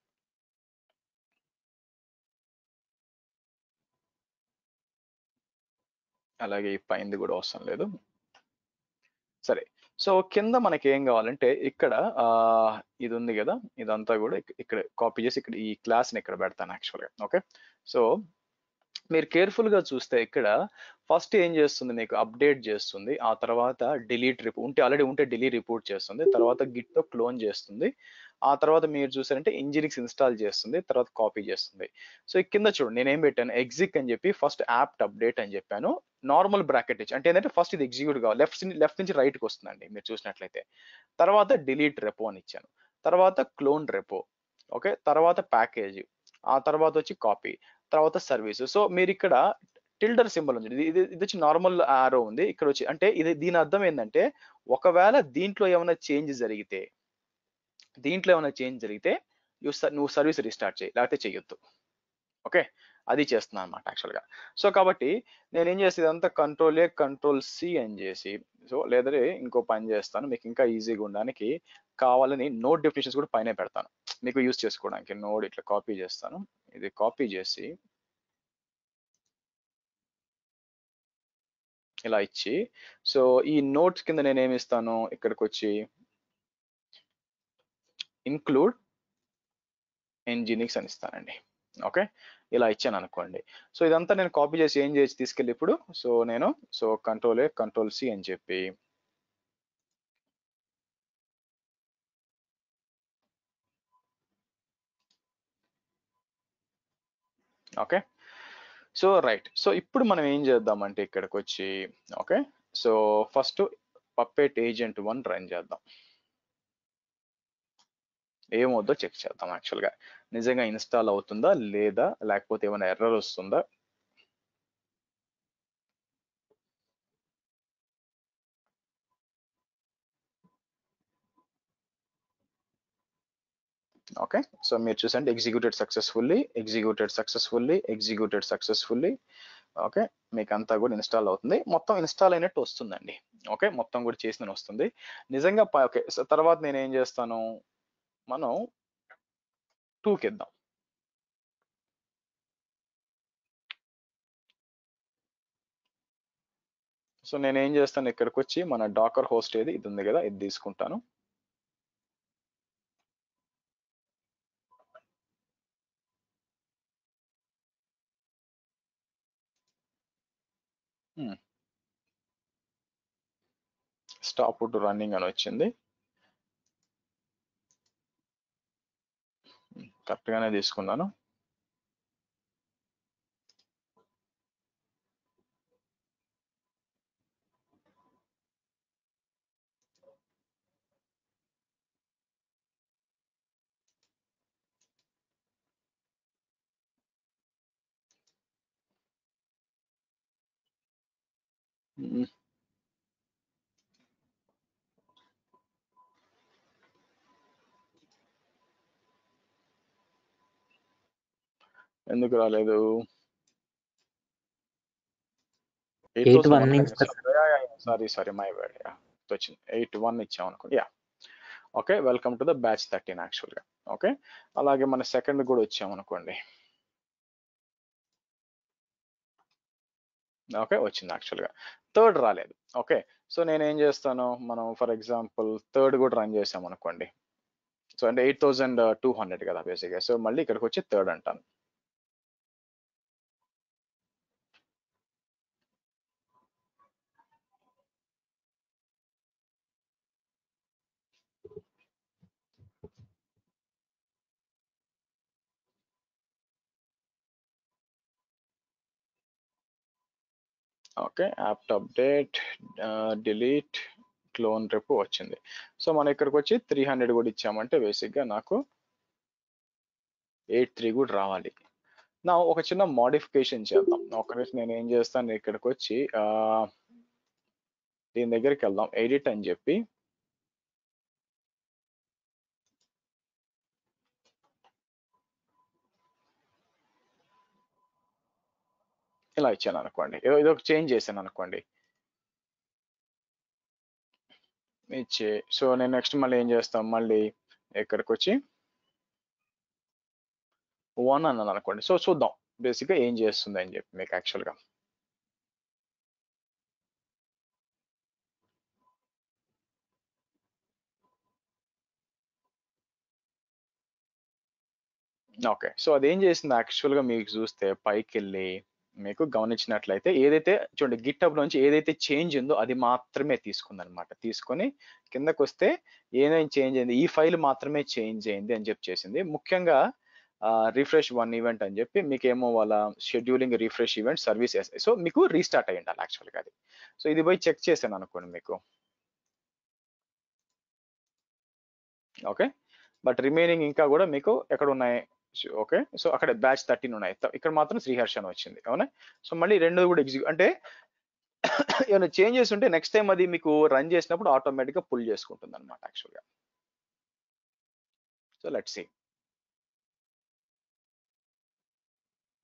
అలాగే ఈ పైంది కూడా అవసరం లేదు సరే సో కింద మనకి ఏం కావాలంటే ఇక్కడ ఇది ఉంది కదా ఇదంతా కూడా ఇక్కడ కాపీ చేసి ఇక్కడ ఈ క్లాస్ని ఇక్కడ పెడతాను యాక్చువల్గా ఓకే సో మీరు కేర్ఫుల్ గా చూస్తే ఇక్కడ ఫస్ట్ ఏం చేస్తుంది మీకు అప్డేట్ చేస్తుంది ఆ తర్వాత డిలీట్ రిపోర్ట్ ఉంటే ఆల్రెడీ ఉంటే డిలీట్ రిపోర్ట్ చేస్తుంది తర్వాత గిట్ తో క్లోన్ చేస్తుంది ఆ తర్వాత మీరు చూసారంటే ఇంజినిక్స్ ఇన్స్టాల్ చేస్తుంది తర్వాత కాపీ చేస్తుంది సో కింద చూడండి నేను ఏం పెట్టాను ఎగ్జిక్ అని చెప్పి ఫస్ట్ యాప్ అప్డేట్ అని చెప్పాను నార్మల్ బ్రాకెట్ ఇచ్చి అంటే ఏంటంటే ఫస్ట్ ఇది ఎగ్జిక్యూట్ కావాలి లెఫ్ట్ లెఫ్ట్ నుంచి రైట్కి వస్తుందండి మీరు చూసినట్లయితే తర్వాత డిలీట్ రెపో అని ఇచ్చాను తర్వాత క్లోన్ రెపో ఓకే తర్వాత ప్యాకేజ్ ఆ తర్వాత వచ్చి కాపీ తర్వాత సర్వీస్ సో మీరు ఇక్కడ టిల్డర్ సింబల్ ఉంది ఇది ఇది వచ్చి నార్మల్ ఆరో ఉంది ఇక్కడ వచ్చి అంటే ఇది దీని అర్థం ఏంటంటే ఒకవేళ దీంట్లో ఏమైనా చేంజ్ జరిగితే దీంట్లో ఏమైనా చేంజ్ జరిగితే నువ్వు సర్వీస్ రీస్టార్ట్ చేయి లేకపోతే చేయొద్దు ఓకే అది చేస్తున్నాను అనమాట యాక్చువల్గా సో కాబట్టి నేను ఏం చేస్తే ఇదంతా కంట్రోల్ ఏ కంట్రోల్ సి అని చేసి సో లేదా ఇంకో పని చేస్తాను మీకు ఇంకా ఈజీగా ఉండడానికి కావాలని నోట్ డెఫినేషన్స్ కూడా పైన పెడతాను మీకు యూస్ చేసుకోవడానికి నోట్ ఇట్లా కాపీ చేస్తాను ఇది కాపీ చేసి ఇలా ఇచ్చి సో ఈ నోట్స్ కింద నేను ఏమి ఇస్తాను ఇక్కడికి వచ్చి ఇంక్లూడ్ ఎంజినిక్స్ అని ఇస్తానండి ఓకే ఇలా ఇచ్చాను అనుకోండి సో ఇదంతా నేను కాపీ చేసి ఏం చేసి తీసుకెళ్ళి ఇప్పుడు సో నేను so control A control C అని చెప్పి ఓకే సో రైట్ సో ఇప్పుడు మనం ఏం చేద్దామంటే ఇక్కడికి వచ్చి okay so first puppet agent one run చేద్దాం ఏమవుద్దో చెక్ చేద్దాం యాక్చువల్గా నిజంగా ఇన్స్టాల్ అవుతుందా లేదా లేకపోతే ఏమైనా ఎర్రర్ వస్తుందా ఓకే సో మీరు చూసండి executed successfully executed successfully executed successfully okay మీకు అంతా కూడా ఇన్స్టాల్ అవుతుంది మొత్తం ఇన్స్టాల్ అయినట్టు వస్తుందండి ఓకే మొత్తం కూడా చేసిన వస్తుంది నిజంగా ఓకే తర్వాత నేను ఏం చేస్తాను మనం టూకి ఇద్దాం సో నేను ఏం చేస్తాను ఇక్కడికి వచ్చి మన డాకర్ హోస్ట్ ఏది ఇది ఉంది కదా ఇది తీసుకుంటాను స్టాప్ టు రన్నింగ్ అని వచ్చింది కరెక్ట్ గానే తీసుకున్నాను మ్మ్. ఎందుకు రాలేదు ఎయిట్ వన్ నుంచి sorry sorry my bad yeah వచ్చింది ఎయిట్ వన్ ఇచ్చాం అనుకోండి yeah okay welcome to the batch thirteen యాక్చువల్గా ఓకే అలాగే మన సెకండ్ కూడా వచ్చాం అనుకోండి ఓకే వచ్చింది యాక్చువల్గా థర్డ్ రాలేదు ఓకే సో నేను ఏం చేస్తాను మనం ఫర్ ఎగ్జాంపుల్ థర్డ్ కూడా రన్ చేసాం అనుకోండి సో అంటే ఎయిట్ థౌజండ్ టూ హండ్రెడ్ కదా బేసిక్గా సో మళ్ళీ ఇక్కడికి వచ్చి థర్డ్ అంటాను okay app update delete clone repo వచ్చింది సో మనం ఇక్కడికి వచ్చి త్రీ హండ్రెడ్ కూడా ఇచ్చామంటే బేసిక్గా నాకు ఎయిట్ త్రీ కూడా రావాలి నా ఒక చిన్న మోడిఫికేషన్ చేద్దాం ఒక నిమిషం నేను ఏం చేస్తాను ఇక్కడికి వచ్చి ఆ, దీని దగ్గరికి వెళ్దాం ఎడిట్ అని చెప్పి ఇలా ఇచ్చాను అనుకోండి ఏదో ఏదో ఒక చేంజ్ చేశాను అనుకోండి ఇచ్చి సో నేను నెక్స్ట్ మళ్ళీ ఏం చేస్తాం మళ్ళీ ఇక్కడికి వచ్చి వన్ అన్నాను అనుకోండి సో చూద్దాం బేసిక్గా ఏం చేస్తుంది అని చెప్పి మీకు యాక్చువల్గా ఓకే సో అదేం చేసింది యాక్చువల్గా మీకు చూస్తే పైకి వెళ్ళి మీకు గమనించినట్లయితే ఏదైతే చూడండి గిట్టబ్ నుంచి ఏదైతే చేంజ్ ఉందో అది మాత్రమే తీసుకుంది అనమాట తీసుకొని కిందకు వస్తే ఏదైనా చేంజ్ అయింది ఈ ఫైల్ మాత్రమే చేంజ్ అయింది అని చెప్పి చేసింది ముఖ్యంగా రిఫ్రెష్ వన్ ఈవెంట్ అని చెప్పి మీకు ఏమో వాళ్ళ scheduling refresh event service so మీకు రీస్టార్ట్ అయ్యి ఉండాలి యాక్చువల్గా అది సో ఇది పోయి చెక్ చేశాను అనుకోండి మీకు ఓకే బట్ రిమైనింగ్ ఇంకా కూడా మీకు ఎక్కడ ఉన్నాయి ఓకే సో అక్కడ బ్యాచ్ థర్టీన్ ఉన్నాయి త- ఇక్కడ మాత్రం శ్రీహర్ష అని వచ్చింది అవునా సో మళ్ళీ రెండు కూడా ఎగ్జిక్యూ అంటే ఏమైనా చేంజెస్ ఉంటే నెక్స్ట్ టైం అది మీకు రన్ చేసినప్పుడు ఆటోమేటిక్గా పుల్ చేసుకుంటుంది అనమాట యాక్చువల్గా సో లెట్ సి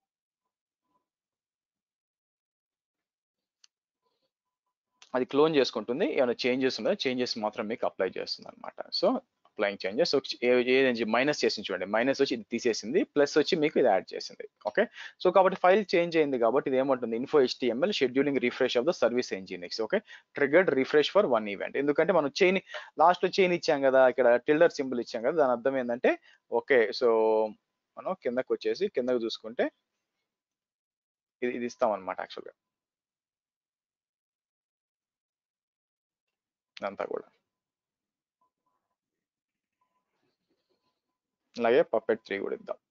అది క్లోన్ చేసుకుంటుంది ఏమైనా చేంజెస్ ఉన్నాయో చేంజెస్ మాత్రం మీకు అప్లై చేస్తుంది అనమాట సో అప్లైయింగ్ చేంజెస్ ఏది మైనస్ చేసింది చూడండి మైనస్ వచ్చి ఇది తీసేసింది ప్లస్ వచ్చి మీకు ఇది యాడ్ చేసింది ఓకే సో కాబట్టి ఫైల్ చేంజ్ అయింది కాబట్టి ఇది ఏమంటుంది info HTML scheduling refresh of the service nginx okay triggered refresh for one event ఎందుకంటే మనం చైన్ లాస్ట్ లో చైన్ ఇచ్చాం కదా ఇక్కడ టిల్డర్ సింబల్ ఇచ్చాం కదా దాని అర్థం ఏంటంటే ఓకే సో మనం కిందకు వచ్చేసి కిందకు చూసుకుంటే ఇది ఇది ఇస్తాం అనమాట యాక్చువల్గా అంతా కూడా అలాగే పప్పెట్ త్రీ కూడా ఇద్దాం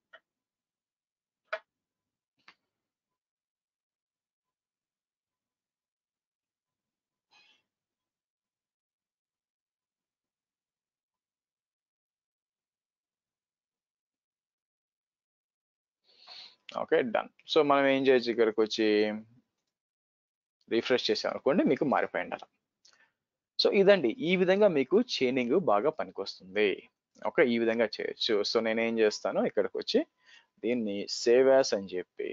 ఓకే డన్ సో మనం ఏం చేయొచ్చు ఇక్కడికి వచ్చి రిఫ్రెష్ చేసాం అనుకోండి మీకు మారిపోయింది అలా సో ఇదండి ఈ విధంగా మీకు చైనింగ్ బాగా పనికొస్తుంది ఓకే ఈ విధంగా చేయొచ్చు సో నేను ఏం చేస్తాను ఇక్కడికి వచ్చి దీన్ని సేవ్ యాస్ అని చెప్పి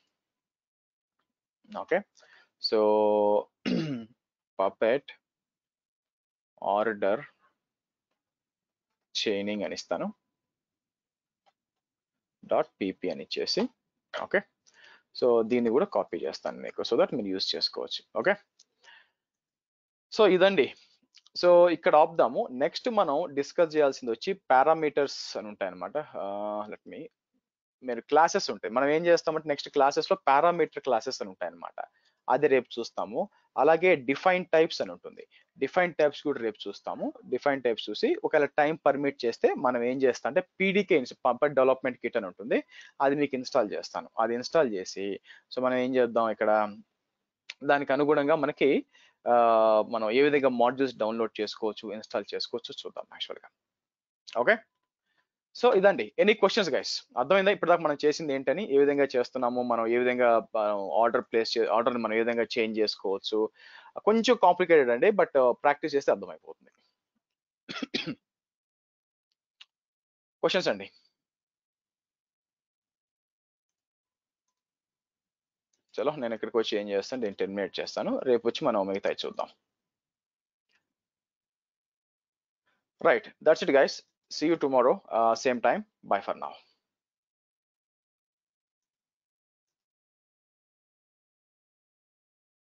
okay so puppet order chaining అని ఇస్తాను డాట్ పీపీ అని ఇచ్చేసి ఓకే సో దీన్ని కూడా కాపీ చేస్తాను మీకు సో దట్ మీరు యూస్ చేసుకోవచ్చు ఓకే సో ఇదండి సో ఇక్కడ ఆపుదాము నెక్స్ట్ మనం డిస్కస్ చేయాల్సింది వచ్చి పారామీటర్స్ అని ఉంటాయి అనమాట లెట్ మీ మీరు క్లాసెస్ ఉంటాయి మనం ఏం చేస్తామంటే నెక్స్ట్ క్లాసెస్ లో పారామీటర్ క్లాసెస్ అని ఉంటాయి అనమాట అది రేపు చూస్తాము అలాగే డిఫైన్ టైప్స్ అని ఉంటుంది డిఫైన్ టైప్స్ కూడా రేపు చూస్తాము డిఫైన్ టైప్స్ చూసి ఒకవేళ టైం పర్మిట్ చేస్తే మనం ఏం చేస్తాం అంటే పీడీకే పంపర్ డెవలప్మెంట్ కిట్ అని ఉంటుంది అది మీకు ఇన్స్టాల్ చేస్తాను అది ఇన్స్టాల్ చేసి సో మనం ఏం చేద్దాం ఇక్కడ దానికి అనుగుణంగా మనకి మనం ఏ విధంగా మాడ్యూల్స్ డౌన్లోడ్ చేసుకోవచ్చు ఇన్స్టాల్ చేసుకోవచ్చు చూద్దాం యాక్చువల్గా ఓకే సో ఇదండి ఎనీ క్వశ్చన్స్ గైస్ అర్థమైందా ఇప్పటిదాకా మనం చేసింది ఏంటని ఏ విధంగా చేస్తున్నాము మనం ఏ విధంగా ఆర్డర్ ప్లేస్ ఆర్డర్ మనం ఏ విధంగా చేంజ్ చేసుకోవచ్చు కొంచెం కాంప్లికేటెడ్ అండి బట్ ప్రాక్టీస్ చేస్తే అర్థమైపోతుంది క్వశ్చన్స్ అండి చలో నేను ఇక్కడికి వచ్చి ఏం చేస్తాను నేను టెర్మినేట్ చేస్తాను రేపు వచ్చి మనం మిగతా చూద్దాం right that's it guys see you tomorrow uh, same time bye for now